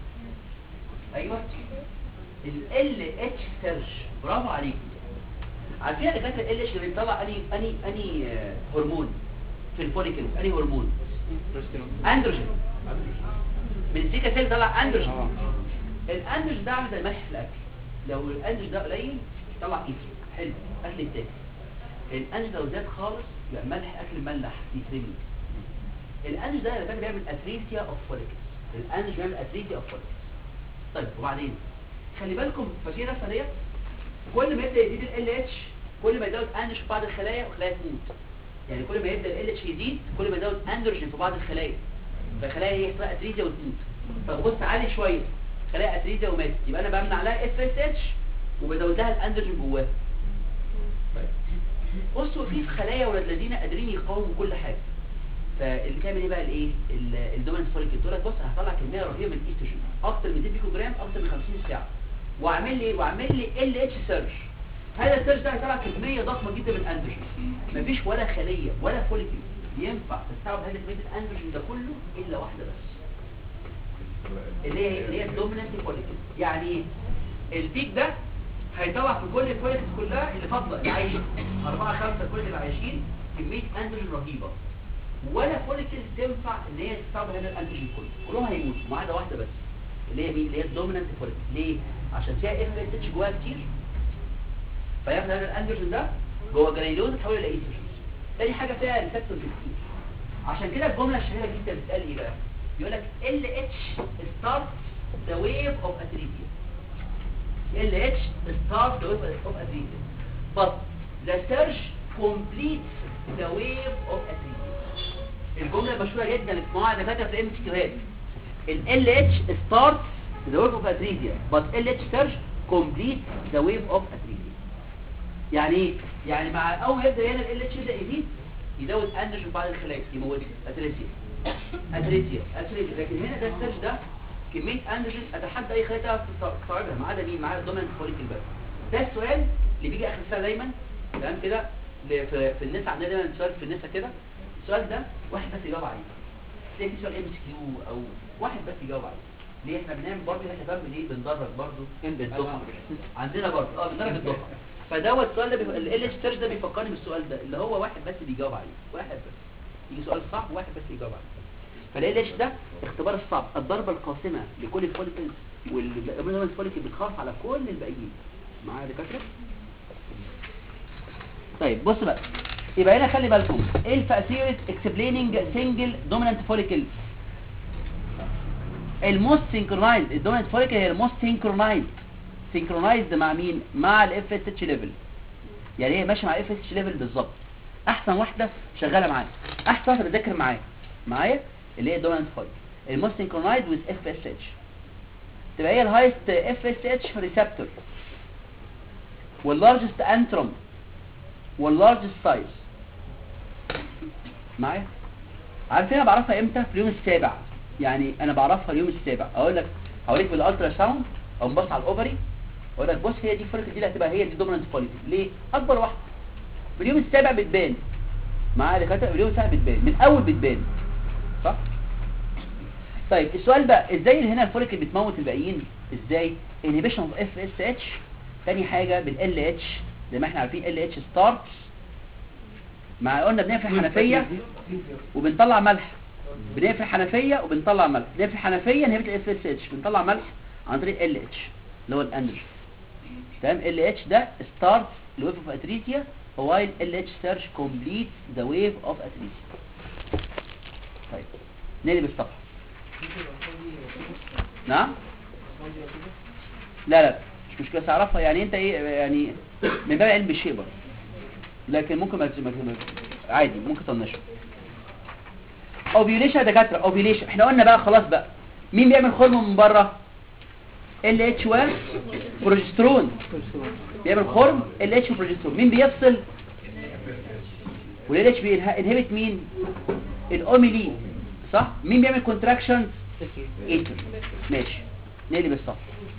ايوه ال اتش سيرش برافو عليكم عارفين يا دكاتره ال اتش اللي بيطلع اني اني اني آه، هرمون في الفوليكل اني هرمون اندروجين من السيكا سيل طلع اندروجين اه الاندروجين ده عامل زي الملح في الاكل لو الاندروجين ده قليل طلع ايثر حلو اكل يتاكل الاندروجين لو زاد خالص يبقى ملح اكل مملح يترمي الاندروجين ده اللي بيعمل اتريسيا اوف فوليكلز الاندروجين بيعمل اتريسيا اوف فوليكلز طيب وبعدين خلي بالكم فاكرين الرسمه ديت كل ما يبدا يزيد ال اتش كل ما يزود اندروجين في بعض الخلايا وخلايا تموت يعني كل ما يبدا ال اتش يزيد كل ما يزود اندروجين في بعض الخلايا فالخلايا هي اسمها اتريزيا وتموت فبص عالي شويه خلايا اتريزيا وماتت يبقى انا بمنع لها اف اس اتش وبزود لها الاندروجين جواها طيب بصوا في في خلايا ولاد الذين قادرين يقاوموا كل حاجه فاللي تعمل ايه بقى الايه الدومينانت فوليكل تقول لك بص هطلع كميه رهيبه من الايستروجين اكتر من 2 بيكو جرام اكتر من 50 ساعه واعمل لي واعمل لي ال اتش سيرش هذا السيرش ده هيطلع كميه ضخمه جدا من الاندروجين مفيش ولا خليه ولا فوليكل ينفع تستوعب هذا كميه الاندروجين ده كله الا واحده بس اللي هي اللي هي الدومينانت فوليكل يعني إيه؟ البيك ده هيطلع في كل الفوليكلز كلها اللي فاضله اللي عايشه 4 5 كل اللي عايشين كميه اندروجين رهيبه ولا فوليكل تنفع ان هي تستوعب هذا الانتيجين كله كلهم هيموتوا ما عدا واحده بس اللي هي مين اللي هي الدومينانت فوليكل ليه عشان فيها اف اس اتش جواها كتير فياخد هذا الاندروجين ده جوه جرانيولوز تحول الى ايستروجين تاني حاجه فيها ريسبتورز كتير عشان كده الجمله الشهيره جدا بتتقال ايه بقى يقول لك ال اتش ستارت ذا ويف اوف اتريبيا ال اتش ستارت ذا ويف اوف اتريبيا but the surge completes the wave of اتريبيا الجمله المشهوره جدا اللي بتسمعوها دكاتره في الام كيوهات ال LH starts the wave of atresia but LH surge completes the wave of atresia يعني ايه؟ يعني مع اول يبدا هنا ال LH يبدا يزيد يزود اندروجين بعض الخلايا يموت اتريسيا اتريسيا اتريسيا لكن هنا ده السيرش ده كميه اندروجين اتحدى اي خليه تعرف تستوعبها ما عدا مين ما عدا الدومينانت فوليكل بس ده السؤال اللي بيجي اخر السنه دايما تمام كده ل- في, في النساء عندنا دايما سؤال في النساء كده السؤال ده واحد بس يجاوب عليه تلاقي في سؤال ام اس كيو او واحد بس يجاوب عليه ليه احنا بنعمل برضه احنا بنعمل ايه بندرج برضه الدفعه عندنا برضه اه بندرج الدفعه فدوت السؤال ده بيف... ال اتش سيرش ده بيفكرني بالسؤال ده اللي هو واحد بس بيجاوب عليه واحد بس يجي سؤال صعب واحد بس يجاوب عليه فال اتش ده اختبار الصعب الضربه القاسمه لكل الفوليكلز والامينومنت فوليكل بتخاف على كل الباقيين معايا يا دكاتره طيب بص بقى يبقى هنا خلي بالكم ايه الفاسيرت اكسبليننج سنجل دومينانت فوليكل الموست سينكرونايزد الدومينانت فوليكل هي الموست سينكرونايزد سينكرونايزد مع مين مع الاف اس اتش ليفل يعني هي ماشيه مع الاف اس اتش ليفل بالظبط احسن واحده شغاله معايا احسن واحده بتذاكر معايا معايا اللي هي الدومينانت فوليكل الموست سينكرونايزد وذ اف اس اتش تبقى هي الهايست اف اس اتش ريسبتور واللارجست انتروم واللارجست سايز معايا عارفين انا بعرفها امتى في اليوم السابع يعني انا بعرفها اليوم السابع اقول لك هوريك بالالترا ساوند او نبص على الاوفري اقول لك بص هي دي الفوليكل دي اللي هتبقى هي دي دومينانت فوليكل ليه اكبر واحده في اليوم السابع بتبان معايا دكاتره في اليوم السابع بتبان من اول بتبان صح طيب السؤال بقى ازاي هنا الفوليكل بتموت الباقيين ازاي انهبيشن اوف اف اس اتش تاني حاجه بالال اتش زي ما احنا عارفين ال اتش ستارت مع قلنا بنقفل الحنفيه وبنطلع ملح بنقفل الحنفيه وبنطلع ملح بنقفل الحنفيه نهبط الاف اس اتش بنطلع ملح عن طريق ال اتش اللي هو الاندروجين تمام ال اتش ده ستارت الويف اوف اتريتيا while ال اتش سيرش completes the wave of atresia طيب نقلب الصفحه نعم لا لا مش مشكله تعرفها يعني انت ايه يعني من باب علم الشيء برضه لكن ممكن ما ما- ما- عادي ممكن تطنشه اوفيوليشن يا دكاتره اوفيوليشن احنا قلنا بقى خلاص بقى مين بيعمل خرم من بره ال اتش و بروجسترون بيعمل خرم ال اتش وبروجسترون مين بيفصل والال اتش بينهبت مين الاوميلين صح مين بيعمل كونتراكشن ايتر ماشي نقلب الصف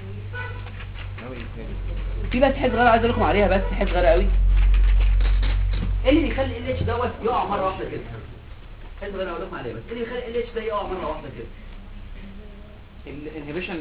في بس حاجه صغيره عايز اقول لكم عليها بس حاجه صغيره قوي ايه اللي بيخلي ال اتش دوت يقع مره واحده كده حاجه صغيره اقول لكم عليها بس ايه اللي بيخلي ال اتش ده يقع مره واحده كده الانهبيشن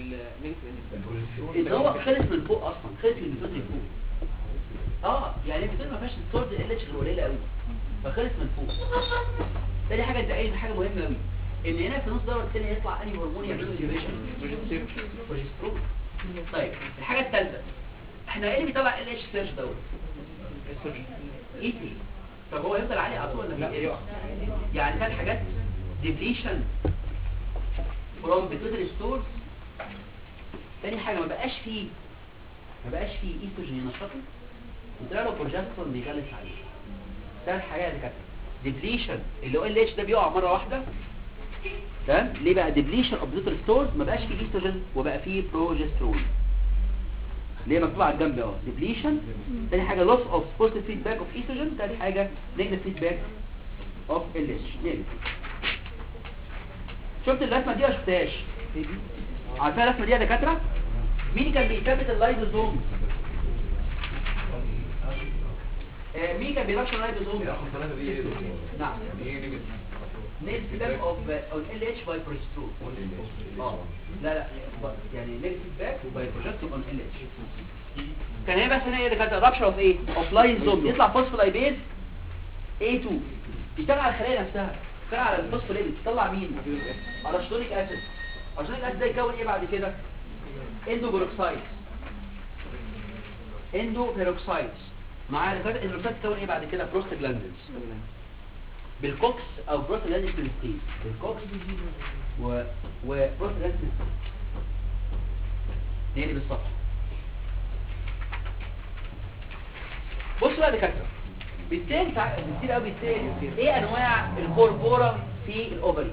ان هو خلص من فوق اصلا خلص من الفيتوري فوق اه يعني الفيتوري ما فيهاش ستورد ال اتش غير قليله قوي فخلص من فوق تاني حاجه انت قايل حاجه مهمه قوي ان هنا في نص دوره الثاني يطلع انهي هرمون يعمل انهبيشن بروجسترون طيب الحاجه الثالثه احنا ايه اللي بيطلع ال اتش سيرش دوت ايه دي طب هو يفضل عالي على طول ولا لا يعني ثلاث حاجات ديبليشن فروم بيتوتري ستورز تاني حاجه ما بقاش فيه ما بقاش فيه ايستروجين ينشطه وطلع له بروجسترون بيغلس عليه ثلاث حاجات اللي كانت ديبليشن اللي هو ال اتش ده بيقع مره واحده تمام ليه بقى ديبليشن اوف بيتوتري ستورز ما بقاش فيه ايستروجين وبقى فيه بروجسترون ليه مكتوب على الجنب اهو ديبليشن تاني حاجه لوس اوف بوزيتيف فيدباك اوف ايستروجين تاني حاجه نيجاتيف فيدباك اوف ال اتش شفت الرسمه دي ولا شفتهاش عارفين الرسمه دي يا دكاتره مين كان بيثبت اللايزوزوم آه، مين كان بيرشح اللايزوزوم نعم نيجاتيف فيدباك اوف اون ال اتش باي بروجسترون اه لا لا يعني نيجاتيف فيدباك باي بروجسترون اون ال اتش كان هي بس هنا ايه كانت رابشر اوف ايه اوف لايزوم يطلع فوسفولايبيز A2 يشتغل على الخلايا نفسها يشتغل على الفوسفوليبيد تطلع مين اراشتونيك اسيد اراشتونيك اسيد ده يكون ايه بعد كده اندو بيروكسايد اندو بيروكسايد معايا الفرق البيروكسايد تكون ايه بعد كده بروستاجلاندينز بالكوكس او بروستاجلاندين كريستين بالكوكس و وبروستاجلاندين نقلب بالصفحه بصوا بقى يا دكاتره بالتالي تع- كتير قوي بالتالي ايه انواع الكوربورا في الاوفري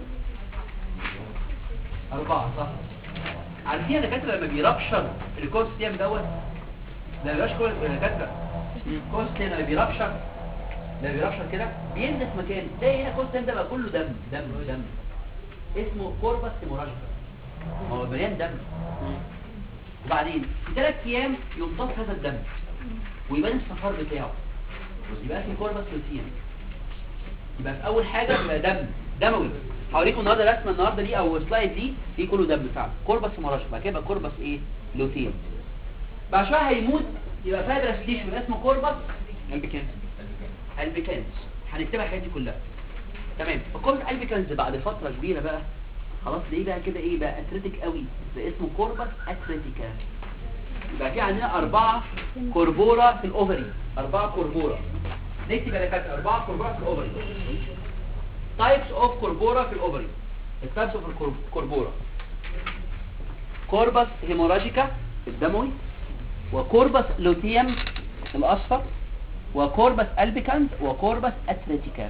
اربعه صح عارفين يا دكاتره لما بيربشر الكورستيم دوت لا بيبقاش كل الدكاتره الكورستيم لما بيربشر لما بيربشر كده بينزل في مكان تلاقي هنا الكورستيم ده بقى كله دم دم دم اسمه كوربس هيموراجيكا هو مليان دم وبعدين في ثلاث ايام يمتص هذا الدم ويبان الصفار بتاعه يبقى اسمه كوربس لوتين يبقى في اول حاجه يبقى دم دموي هوريكم النهارده رسمه النهارده دي او سلايد دي دي كله دم فعلا كوربس هيموراجيك بعد كده يبقى كوربس ايه لوتين بعد شويه هيموت يبقى فايبرس تيشو يبقى اسمه كوربس البيكنز البيكانز هنكتبها الحاجات دي كلها تمام الكوربس البيكانز بعد فتره كبيره بقى خلاص ليه بقى كده ايه بقى اتريتيك قوي ده اسمه كوربس اتريتيكا يبقى في عندنا أربعة كوربورا في الأوفري أربعة كوربورا نكتب يا دكاترة أربعة كوربورا في الأوفري تايبس اوف كوربورا في الأوفري التايبس اوف الكوربورا كوربس هيموراجيكا الدموي وكوربس لوتيوم الأصفر وكوربس البيكانز وكوربس اتريتيكا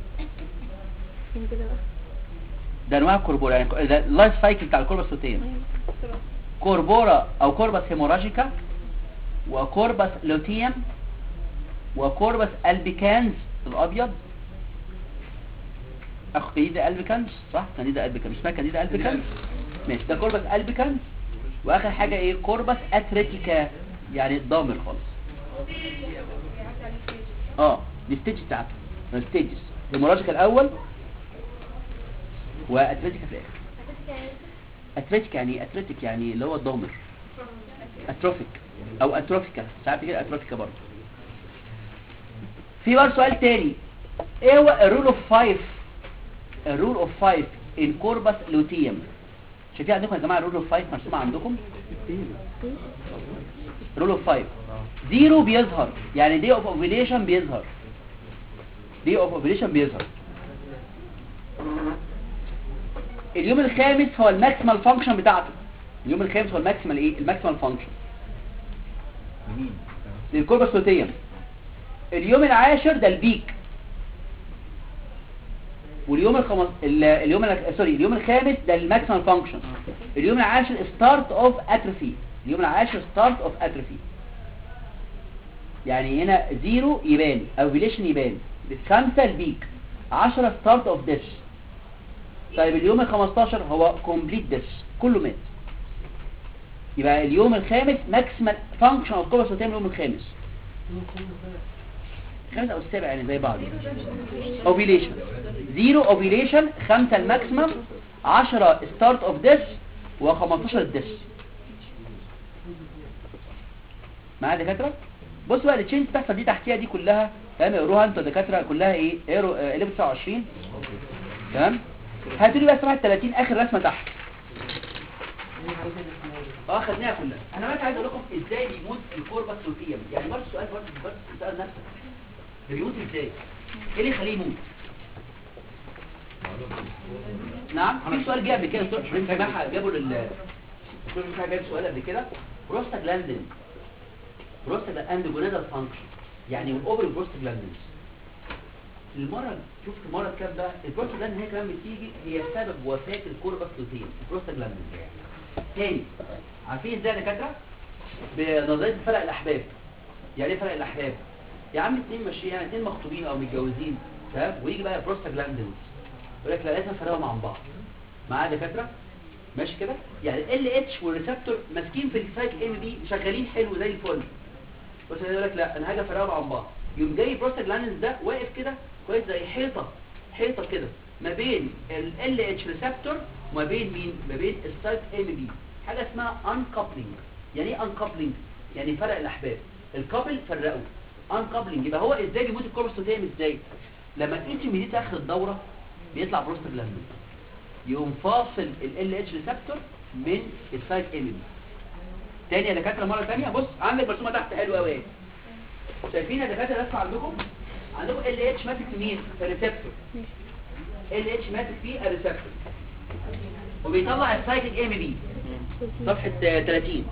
ده انواع الكوربورا يعني ده اللايف سايكل بتاع الكوربس لوتيوم كوربورا او كوربس هيموراجيكا وكوربس لوتيوم وكوربس البيكانز الابيض اخو كانديدا البيكانز صح كانديدا البيكانز اسمها كانديدا البيكانز ماشي ده كوربس البيكانز واخر حاجه ايه كوربس اتريتيكا يعني الضامر خالص اه دي ستيج بتاعته ستيجز هيموراجيكا الاول واتريتيكا في الاخر اتريتيك يعني إيه؟ اتريتيك يعني اللي هو الضامر اتروفيك او اتروفيكا ساعات كده اتروفيكا برضه في بقى سؤال تاني ايه هو الرول اوف 5 الرول اوف 5 ان كوربس لوتيوم شايفين عندكم يا جماعه رول اوف 5 مرسومه عندكم رول اوف 5 زيرو بيظهر يعني دي اوف اوفيليشن بيظهر دي اوف اوفيليشن بيظهر اليوم الخامس هو الماكسيمال فانكشن بتاعته اليوم الخامس هو الماكسيمال ايه الماكسيمال فانكشن لمين؟ للكوربس لوتيوم اليوم العاشر ده البيك واليوم الخمس ال- اليوم ال- سوري اليوم الخامس ده الماكسيمال فانكشن اليوم العاشر ستارت اوف اتروفي اليوم العاشر ستارت اوف اتروفي يعني هنا زيرو يبان اوفيليشن يبان خمسة البيك 10 ستارت اوف ديش طيب اليوم ال 15 هو كومبليت ديش كله مات يبقى اليوم الخامس ماكسيمال فانكشن اوف كوربس لوتيوم اليوم الخامس الخامس او السابع يعني زي بعض اوفيليشن زيرو اوفيليشن خمسة الماكسيمم 10 ستارت اوف ديس و15 ديس معايا يا دكاتره بص بقى التشينج بتحصل دي تحتيها دي كلها تمام اقروها انتوا يا دكاتره كلها ايه اقروا آه، اللي 29 تمام هاتوا لي بقى صفحه 30 اخر رسمه تحت اه خدناها كلها انا بس عايز اقول لكم ازاي بيموت الكوربس لوتيوم يعني برضه سؤال برضه برضه سؤال نفسك ده بيموت ازاي ايه اللي يخليه يموت نعم في سؤال جه قبل كده دكتور حليم سماحه جابوا لل دكتور حليم سماحه جاب سؤال قبل كده بروستاجلاندين بروستاجلاندين جونادال فانكشن يعني الاوفر بروستاجلاندين المرة شفت مرة كام بقى البروستاجلاندين هي كمان بتيجي هي سبب وفاة الكوربس لوتين البروستاجلاندين تاني عارفين ازاي يا دكاتره بنظريه فرق الاحباب يعني ايه فرق الاحباب يا عم اتنين ماشيين يعني اتنين مخطوبين او متجوزين تمام ويجي بقى بروستاجلاندينز يقول لك لا لازم نفرقهم عن بعض معايا يا دكاتره ماشي كده يعني ال اتش والريسبتور ماسكين في السايت ام بي شغالين حلو زي الفل بس يقول لك لا انا هاجي افرقهم عن بعض يقوم جاي بروستاجلاندينز ده واقف كده كويس زي حيطه حيطه كده ما بين ال اتش ريسبتور وما بين مين ما بين السايت ام بي حاجه اسمها انكابلنج يعني ايه انكابلنج يعني فرق الاحباب الكابل فرقوا انكابلنج يبقى هو ازاي بيموت الكوربس لوتيوم ازاي لما الاتش ام دي اخر الدوره بيطلع بروستاجلاندين يقوم فاصل ال اتش ريسبتور من السايت ام بي تاني يا دكاتره مره تانية بص عندك مرسومه تحت حلوه قوي شايفين يا دكاتره رسمه عندكم عندكم ال اتش ماسك في مين في الريسبتور ال اتش ماسك في الريسبتور وبيطلع السايكل ام بي صفحه آه، 30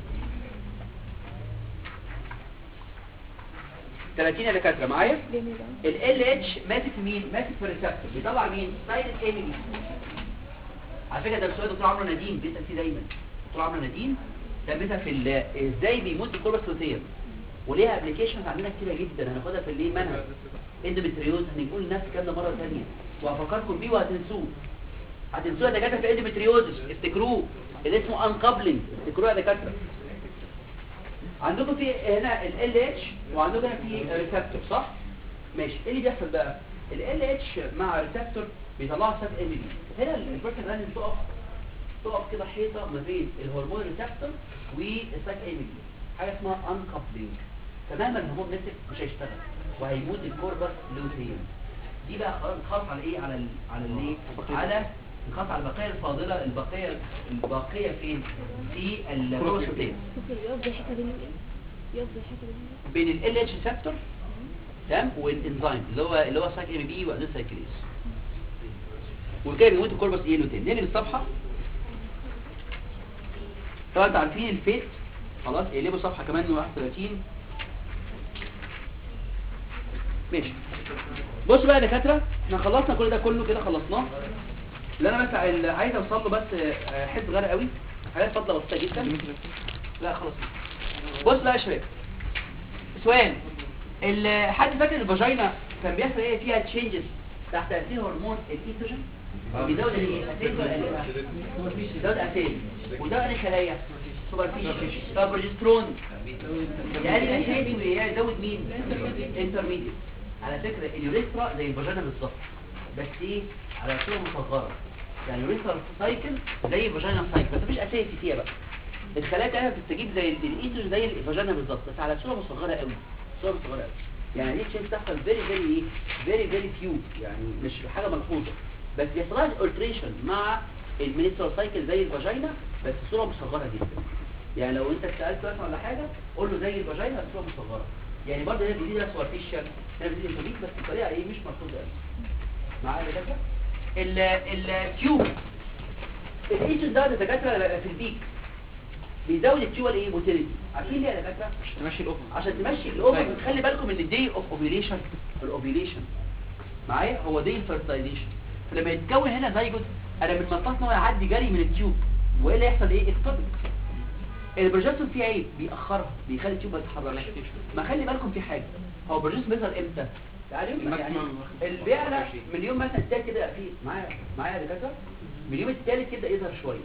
30 يا دكاتره معايا ال ال اتش ماسك في مين ماسك في الريسبتور بيطلع مين سايكل ام بي على فكره ده السؤال دكتور عمرو نديم بيسال فيه دايما دكتور عمرو نديم ده بيسال في ال- ازاي بيموت الكوربس لوتيوم وليها ابلكيشنز عندنا كتيره جدا هناخدها في الايه منهج اندومتريوز هنقول نفس الكلام ده مره ثانيه وهفكركم بيه وهتنسوه هتنسوه يا دكاتره في الاندومتريوزس افتكروه اللي اسمه انكابلنج افتكروه يا دكاتره عندكم في هنا ال اتش وعندكم هنا في ريسبتور صح ماشي ايه اللي بيحصل بقى ال اتش مع ريسبتور بيطلعوا سات ام بي هنا البروتين لازم تقف تقف كده حيطه ما بين الهرمون ريسبتور والسات ام بي حاجه اسمها انكابلنج تماما الهرمون مسك مش هيشتغل وهيموت الكوربس لوتيوم دي بقى خلاص خاص على ايه على ال على الايه على خاص على البقايا الفاضله البقايا الباقيه فين في الكوربس لوتيوم يفضل الحته بين الايه يفضل الحته بين بين ال اتش ريسبتور تمام والانزيم اللي هو اللي هو سايك ام بي وادين سايكليز وكده بيموت الكوربس ايه لوتين نقلب الصفحه طبعا انتوا عارفين الفيت خلاص اقلبوا صفحه كمان 31 ماشي بص بقى يا دكاتره احنا خلصنا كل ده كله كده خلصناه اللي انا بس اللي عايز اوصل له بس آه، حته صغيره قوي حاجات فاضله بسيطه جدا لا خلاص بص بقى يا شباب سؤال ال- حد فاكر الفاجينا كان بيحصل ايه فيها تشينجز تحت تاثير هرمون الايستروجين بيزود الايه اسيد ولا لا بيزود اسيد وده ايه خلايا سوبرفيشال طب بروجسترون يعني اسيد ويزود مين انترميديت على فكره اليوريثرا زي الفاجينا بالظبط بس ايه على صوره مصغره يعني اليوريثرا سايكل زي الفاجينا سايكل بس مفيش اساسي فيها بقى الخلايا بتاعتها بتستجيب زي الايستروجين زي الفاجينا بالظبط بس على صوره مصغره قوي صوره مصغره قوي يعني دي تشينج بتحصل فيري فيري ايه فيري فيري فيو يعني مش حاجه ملحوظه بس بيحصل لها التريشن مع المينسترال سايكل زي الفاجينا بس صوره مصغره جدا يعني لو انت سالت مثلا ولا حاجه قول له زي الفاجينا بس صوره مصغره يعني برضه هنا بيزيد ده سوارفيشال هنا بيزيد انتوبيك بس بطريقه ايه مش مفروضه قوي معايا يا دكاتره ال التيوب الايجنت ده الدكاتره بيبقى في البيك بيزود التيوب الايه موتيليتي عارفين ليه يا دكاتره تمشي الاوفر عشان تمشي الاوفر خلي بالكم ان الدي اوف اوفيليشن الاوفيليشن معايا هو دي فيرتلايزيشن فلما يتكون هنا زيجوت انا من منطقه ان هو يعدي جري من التيوب وايه اللي يحصل ايه اكتوبك البروجستون فيه عيب بيأخرها بيخلي التيوب ما تتحركش ما خلي بالكم في حاجه هو البروجستون بيظهر امتى يعني يوم- يعني الماكسيمم اللي بيعلى من اليوم مثلا الثالث كده في معايا معايا يا دكاتره من اليوم الثالث يبدا يظهر شويه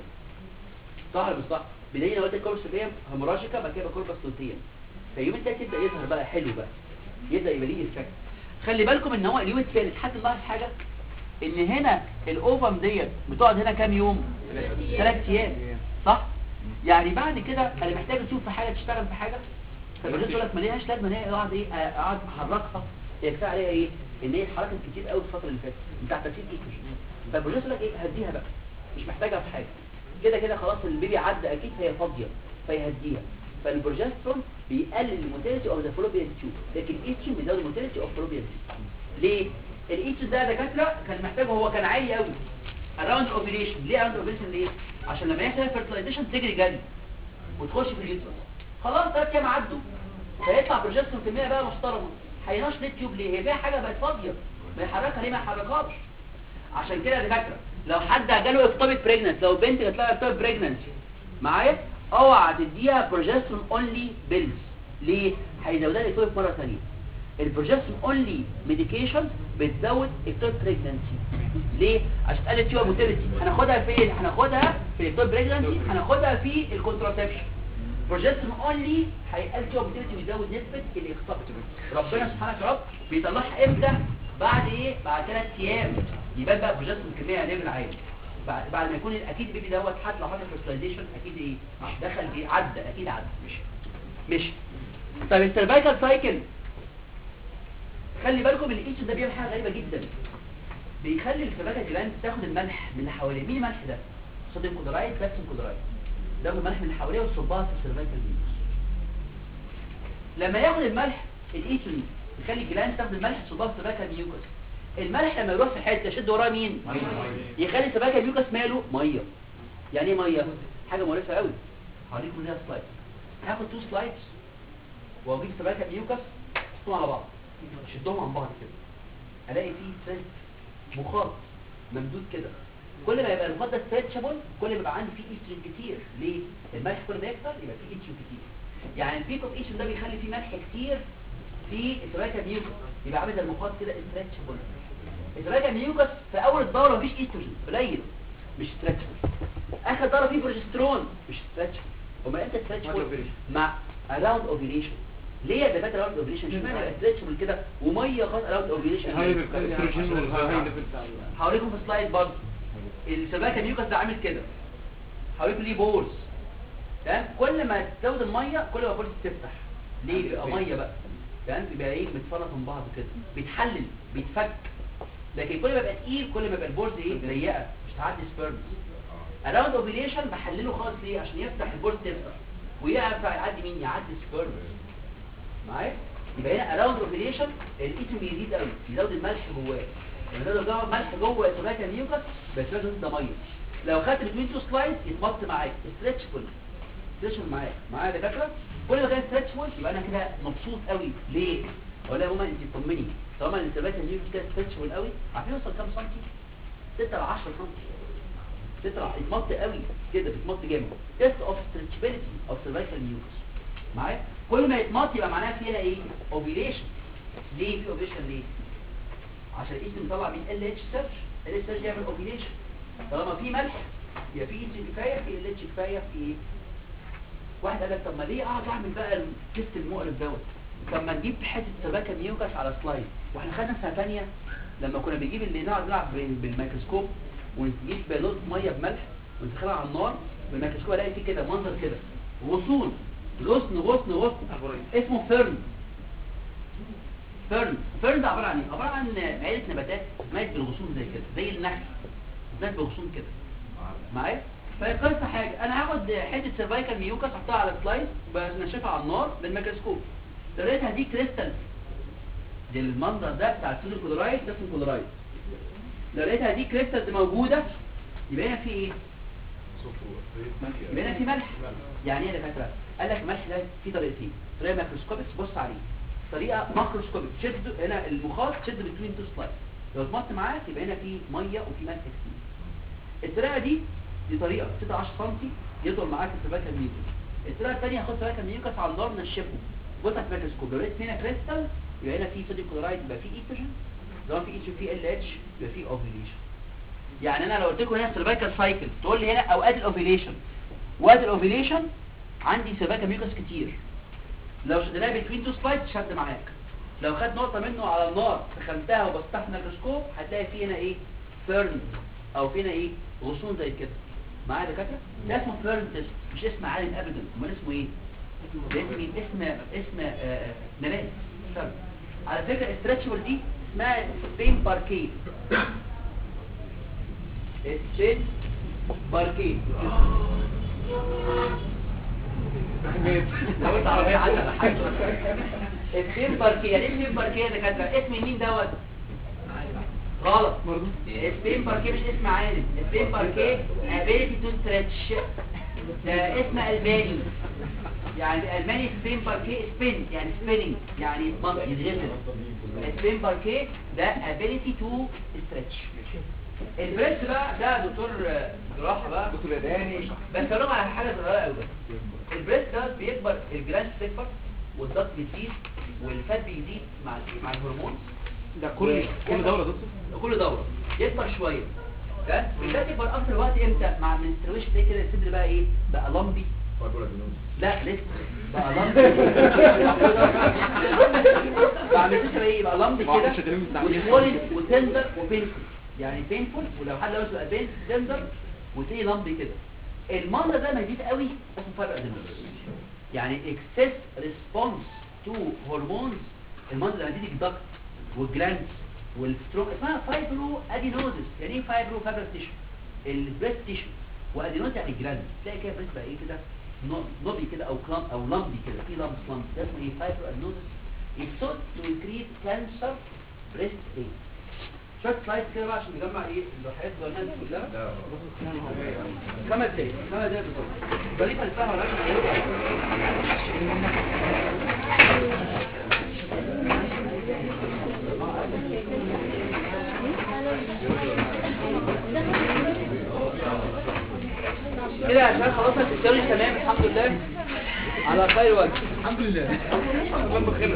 صح ولا مش صح بدايه لو الكورس اللي هي هيموراجيكا بعد كده كوربس لوتيا فاليوم الثالث يبدا يظهر بقى حلو بقى يبدا يبقى ليه افكت خلي بالكم ان هو اليوم الثالث حد لاحظ حاجه ان هنا الاوفم ديت بتقعد هنا كام يوم ثلاث ايام صح يعني بعد كده انا محتاج اشوف في حاجه تشتغل في حاجه فالرجل يقول لك ما ليهاش لازمه ان هي اقعد ايه اقعد احركها هي كفايه عليها ايه ان هي اتحركت كتير قوي الفتره اللي فاتت بتاع ترتيب ايستروجين فالرجل يقول لك ايه هديها بقى مش محتاجها في حاجه كده كده خلاص البيبي عدى اكيد فهي فاضيه فيهديها فالبروجسترون بيقلل الموتيليتي اوف ذا فلوبيان تيوب لكن الايستروجين بيزود الموتيليتي اوف فلوبيان تيوب ليه الايستروجين ده يا دكاتره كان محتاجه هو كان عالي قوي اراوند اوفيليشن ليه اراوند اوفيليشن ليه عشان لما يحصل فيرتلايزيشن تجري جري وتخش في اليوترس خلاص ثلاث ايام عدوا فيطلع بروجسترون كميه بقى محترمه هيناش ليه تيوب ليه هي فيها حاجه بقت فاضيه ما يحركها ليه ما يحركهاش عشان كده يا دكاتره لو حد جاله اكتوبيك بريجننس لو بنت جات لها اكتوبيك بريجننسي معايا اوعى تديها بروجسترون اونلي بيلز ليه هيزودها الاكتوبيك مره ثانيه البروجسترون اونلي ميديكيشن بتزود اكتوبيك بريجننسي ليه عشان تقلل تيوب موتيليتي هناخدها فين هناخدها في الاكتوبيك بريجننسي هناخدها في الكونتراسبشن بروجسترون اونلي هيقلل تيوب موتيليتي ويزود نسبه الاكتوبيك ربنا سبحانه وتعالى بيطلعها امتى بعد ايه بعد ثلاث ايام يبان بقى بروجسترون كميه ليفل عالي بعد بعد ما يكون اكيد البيبي دوت حتى لو حصل فيرتلايزيشن اكيد ايه دخل ايه عدى اكيد عدى مش مش طيب السيرفايكال سايكل خلي بالكم الايتش ده بيعمل حاجه غريبه جدا بيخلي السيرفايكال جلاند تاخد الملح من اللي حواليه مين الملح ده صوديوم كلورايد بوتاسيوم كلورايد ده الملح من اللي حواليه وتصبها في السيرفايكال ميوكس لما ياخد الملح الايتون يخلي الجلاند تاخد الملح تصبها في السيرفايكال ميوكس الملح لما يروح في حته يشد وراه مين يخلي السيرفايكال ميوكس ماله ميه يعني ايه ميه حاجه مقرفه قوي هوريكم ليها سلايد هاخد تو سلايدز واجيب السيرفايكال ميوكس احطهم على بعض شدهم عن بعض كده الاقي فيه ثلج مخاط ممدود كده كل ما يبقى المخاط ده ستريتشابل كل ما يبقى عندي فيه ايستروجين كتير ليه الملح كل ما يكتر يبقى فيه ايستروجين كتير يعني البيك اوف ايستروجين ده بيخلي فيه ملح كتير في السيرفايكال ميوكس يبقى عامل زي المخاط كده ستريتشابل السيرفايكال ميوكس في اول الدوره مفيش ايستروجين قليل مش ستريتشابل اخر دوره فيه بروجسترون مش ستريتشابل امال امتى ستريتشابل مع اراوند اوفيليشن ليه يا دكاتره اراوند اوفيليشن اشمعنى يبقى ستريتشابل كده وميه خالص اراوند اوفيليشن هاي الاستروجين والهاي ليفل بتاع هوريكم في سلايد برضه السيرفايكال ميوكس ده عامل كده هوريكم ليه بورز تمام كل ما تزود الميه كل ما البورز تفتح ليه بيبقى ميه بقى تمام بيبقى ايه متفرط من بعض كده بيتحلل بيتفك لكن كل ما يبقى تقيل كل ما يبقى البورز ايه ضيقه مش تعدي سبيرمز اراوند اوفيليشن بحلله خالص ليه عشان يفتح البورز تفتح وينفع يعدي مين يعدي سبيرمز معايا يبقى هنا اراوند اوفيليشن الايتم بيزيد قوي يزود الملح جواه لما تقدر تجمع ملح جوه السيرفايكال ميوكس بس لازم ده ميه لو خدت بتوين تو سلايد يتمط معاك ستريتشبل ستريتشبل معاك معايا يا دكاتره كل ما كان ستريتشبل يبقى انا كده مبسوط قوي ليه اقول لها يا ماما انت طمني طالما السيرفايكال ميوكس كده ستريتشبل قوي عارفين يوصل كام سنتي 6 ل 10 سنتي 6 يتمط قوي كده بيتمط جامد تيست اوف ستريتشبيليتي اوف سيرفايكال ميوكس معايا كل ما يتمط يبقى معناها فيها ايه اوفيليشن ليه في اوفيليشن ليه عشان الاسم طلع من ال اتش سيرش ال اتش سيرش يعمل اوفيليشن طالما في ملح يبقى في اسم كفايه في ال اتش كفايه في ايه واحد قال لك طب ما ليه اقعد اعمل بقى التست المقرف دوت طب ما نجيب حته سباكه ميوكس على سلايد واحنا خدنا سنه ثانيه لما كنا بنجيب اللي نقعد نلعب بال- بالميكروسكوب ونجيب بالون ميه بملح وندخلها على النار بالميكروسكوب الاقي فيه كده منظر كده غصون غصن غصن غصن اسمه فيرن فيرن فيرن ده عباره عن ايه عباره عن عيله نباتات مات بالغصون زي كده زي النخل مات بالغصون كده معايا فالقصه حاجه انا هاخد حته سيرفايكال ميوكس احطها على سلايد بنشفها على النار بالميكروسكوب لو لقيتها دي كريستال دي المنظر ده بتاع السودو كلورايد ده اسمه كلورايد لو لقيتها دي كريستال دي موجوده يبقى هنا في ايه يبقى هنا في ملح يعني ايه يا دكاتره قال لك الملح ده في طريقتين طريقه ماكروسكوبيك تبص عليه طريقه ماكروسكوبيك تشد هنا المخاط تشد بين تو سلايد لو اتمط معاك يبقى هنا في ميه وفي ملح كتير الطريقه دي دي طريقه 16 سم يطول معاك السباكه ميوكس الطريقه الثانيه هاخد سباكه ميوكس على النار نشفه بص على الميكروسكوب لو لقيت هنا كريستال يبقى هنا في صوديوم كلورايد يبقى في ايتروجين لو في ايتروجين في ال اتش يبقى في اوفيليشن يعني انا لو قلت لكم هنا السيرفايكال سايكل تقول لي هنا اوقات الاوفيليشن وقت الاوفيليشن عندي سيرفايكال ميوكس كتير لو شدناها بين تو سلايد شد معاك لو خدت نقطه منه على النار سخنتها وبصتها في الميكروسكوب هتلاقي في هنا ايه فيرن او في هنا ايه غصون زي كده معايا يا دكاتره ده اسمه فيرن تيست مش اسم عالم ابدا امال اسمه ايه ده اسم مين؟ اسم اسم آه، آه، نبات فيرن. على فكره استراتشبل دي اسمها سبين باركيه سبين باركيه لو انت عربيه عدى ولا حاجه سبين باركيه يعني ايه سبين باركيه يا دكاتره اسم مين دوت غلط سبين باركيه مش اسم عالم سبين باركيه ability to stretch ده اسم الماني يعني الالماني سبين باركيه سبين يعني سبيننج يعني يتمط يتغسل سبين باركيه ده ability to stretch البريس بقى ده دكتور آه، جراحه بقى دكتور ياباني بس اقول على حاجه صغيره قوي بس البريس ده بيكبر الجلاند بتكبر والضغط بيزيد والفات بيزيد مع مع الهرمون ده كل كل دوره دكتور كل دوره يكبر شويه تمام الفات يكبر اكتر وقت امتى مع المنسترويشن تلاقي كده الصدر بقى ايه بقى لمبي لا لسه بقى لمبي بقى منسترويشن بقى ايه بقى لمبي ما كده اعرفش اتكلم بتاع مين. وسوليد وتندر وبينفول يعني بينفول ولو حد لابس بقى بين تندر وتلاقي لمبي كده المنظر ده ما يزيد قوي بس مفرق ادينوز يعني اكسس ريسبونس تو هرمونز المنظر ده هيديك دكت والجلاندز والستروك اسمها فايبرو ادينوزس يعني ايه فايبرو فايبر تيشو البريست تيشو وادينوز يعني جلاند تلاقي كده بريست بقى ايه كده نو- نوبي كده او كلام او لمبي كده في لمب لمب ده اسمه ايه فايبرو ادينوزس It's thought to increase cancer breast rate شوية سلايد كده بقى عشان نجمع ايه الحاجات الجرنات دي كلها خمس دقايق خمس دقايق بالظبط البريفة اللي فيها راجل كده عشان خلاص الفسيولوجي تمام الحمد لله على خير وجه الحمد لله خلص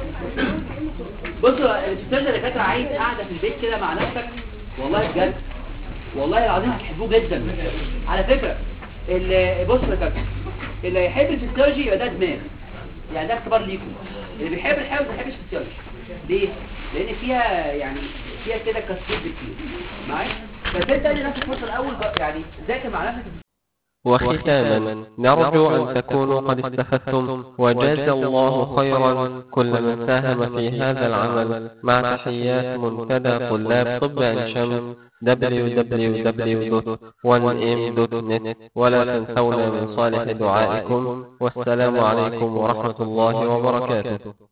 بصوا الفسيولوجي اللي كانت عايز قاعده في البيت كده مع نفسك والله بجد والله العظيم هتحبوه جدا على فكره اللي بص يا كابتن اللي يحب الفسيولوجي يبقى ده دماغ يعني ده اختبار ليكم اللي بيحب الحيوان ما بيحبش الفسيولوجي ليه؟ لان فيها يعني فيها كده كسر كتير معايا بس انت ادي نفسك فرصه الاول بقى، يعني ذاكر مع نفسك وختاما نرجو أن تكونوا قد استفدتم وجاز الله خيرا كل من ساهم في هذا العمل مع تحيات منتدى طلاب طب عين شمس www.1m.net ولا تنسونا من صالح دعائكم والسلام عليكم ورحمة الله وبركاته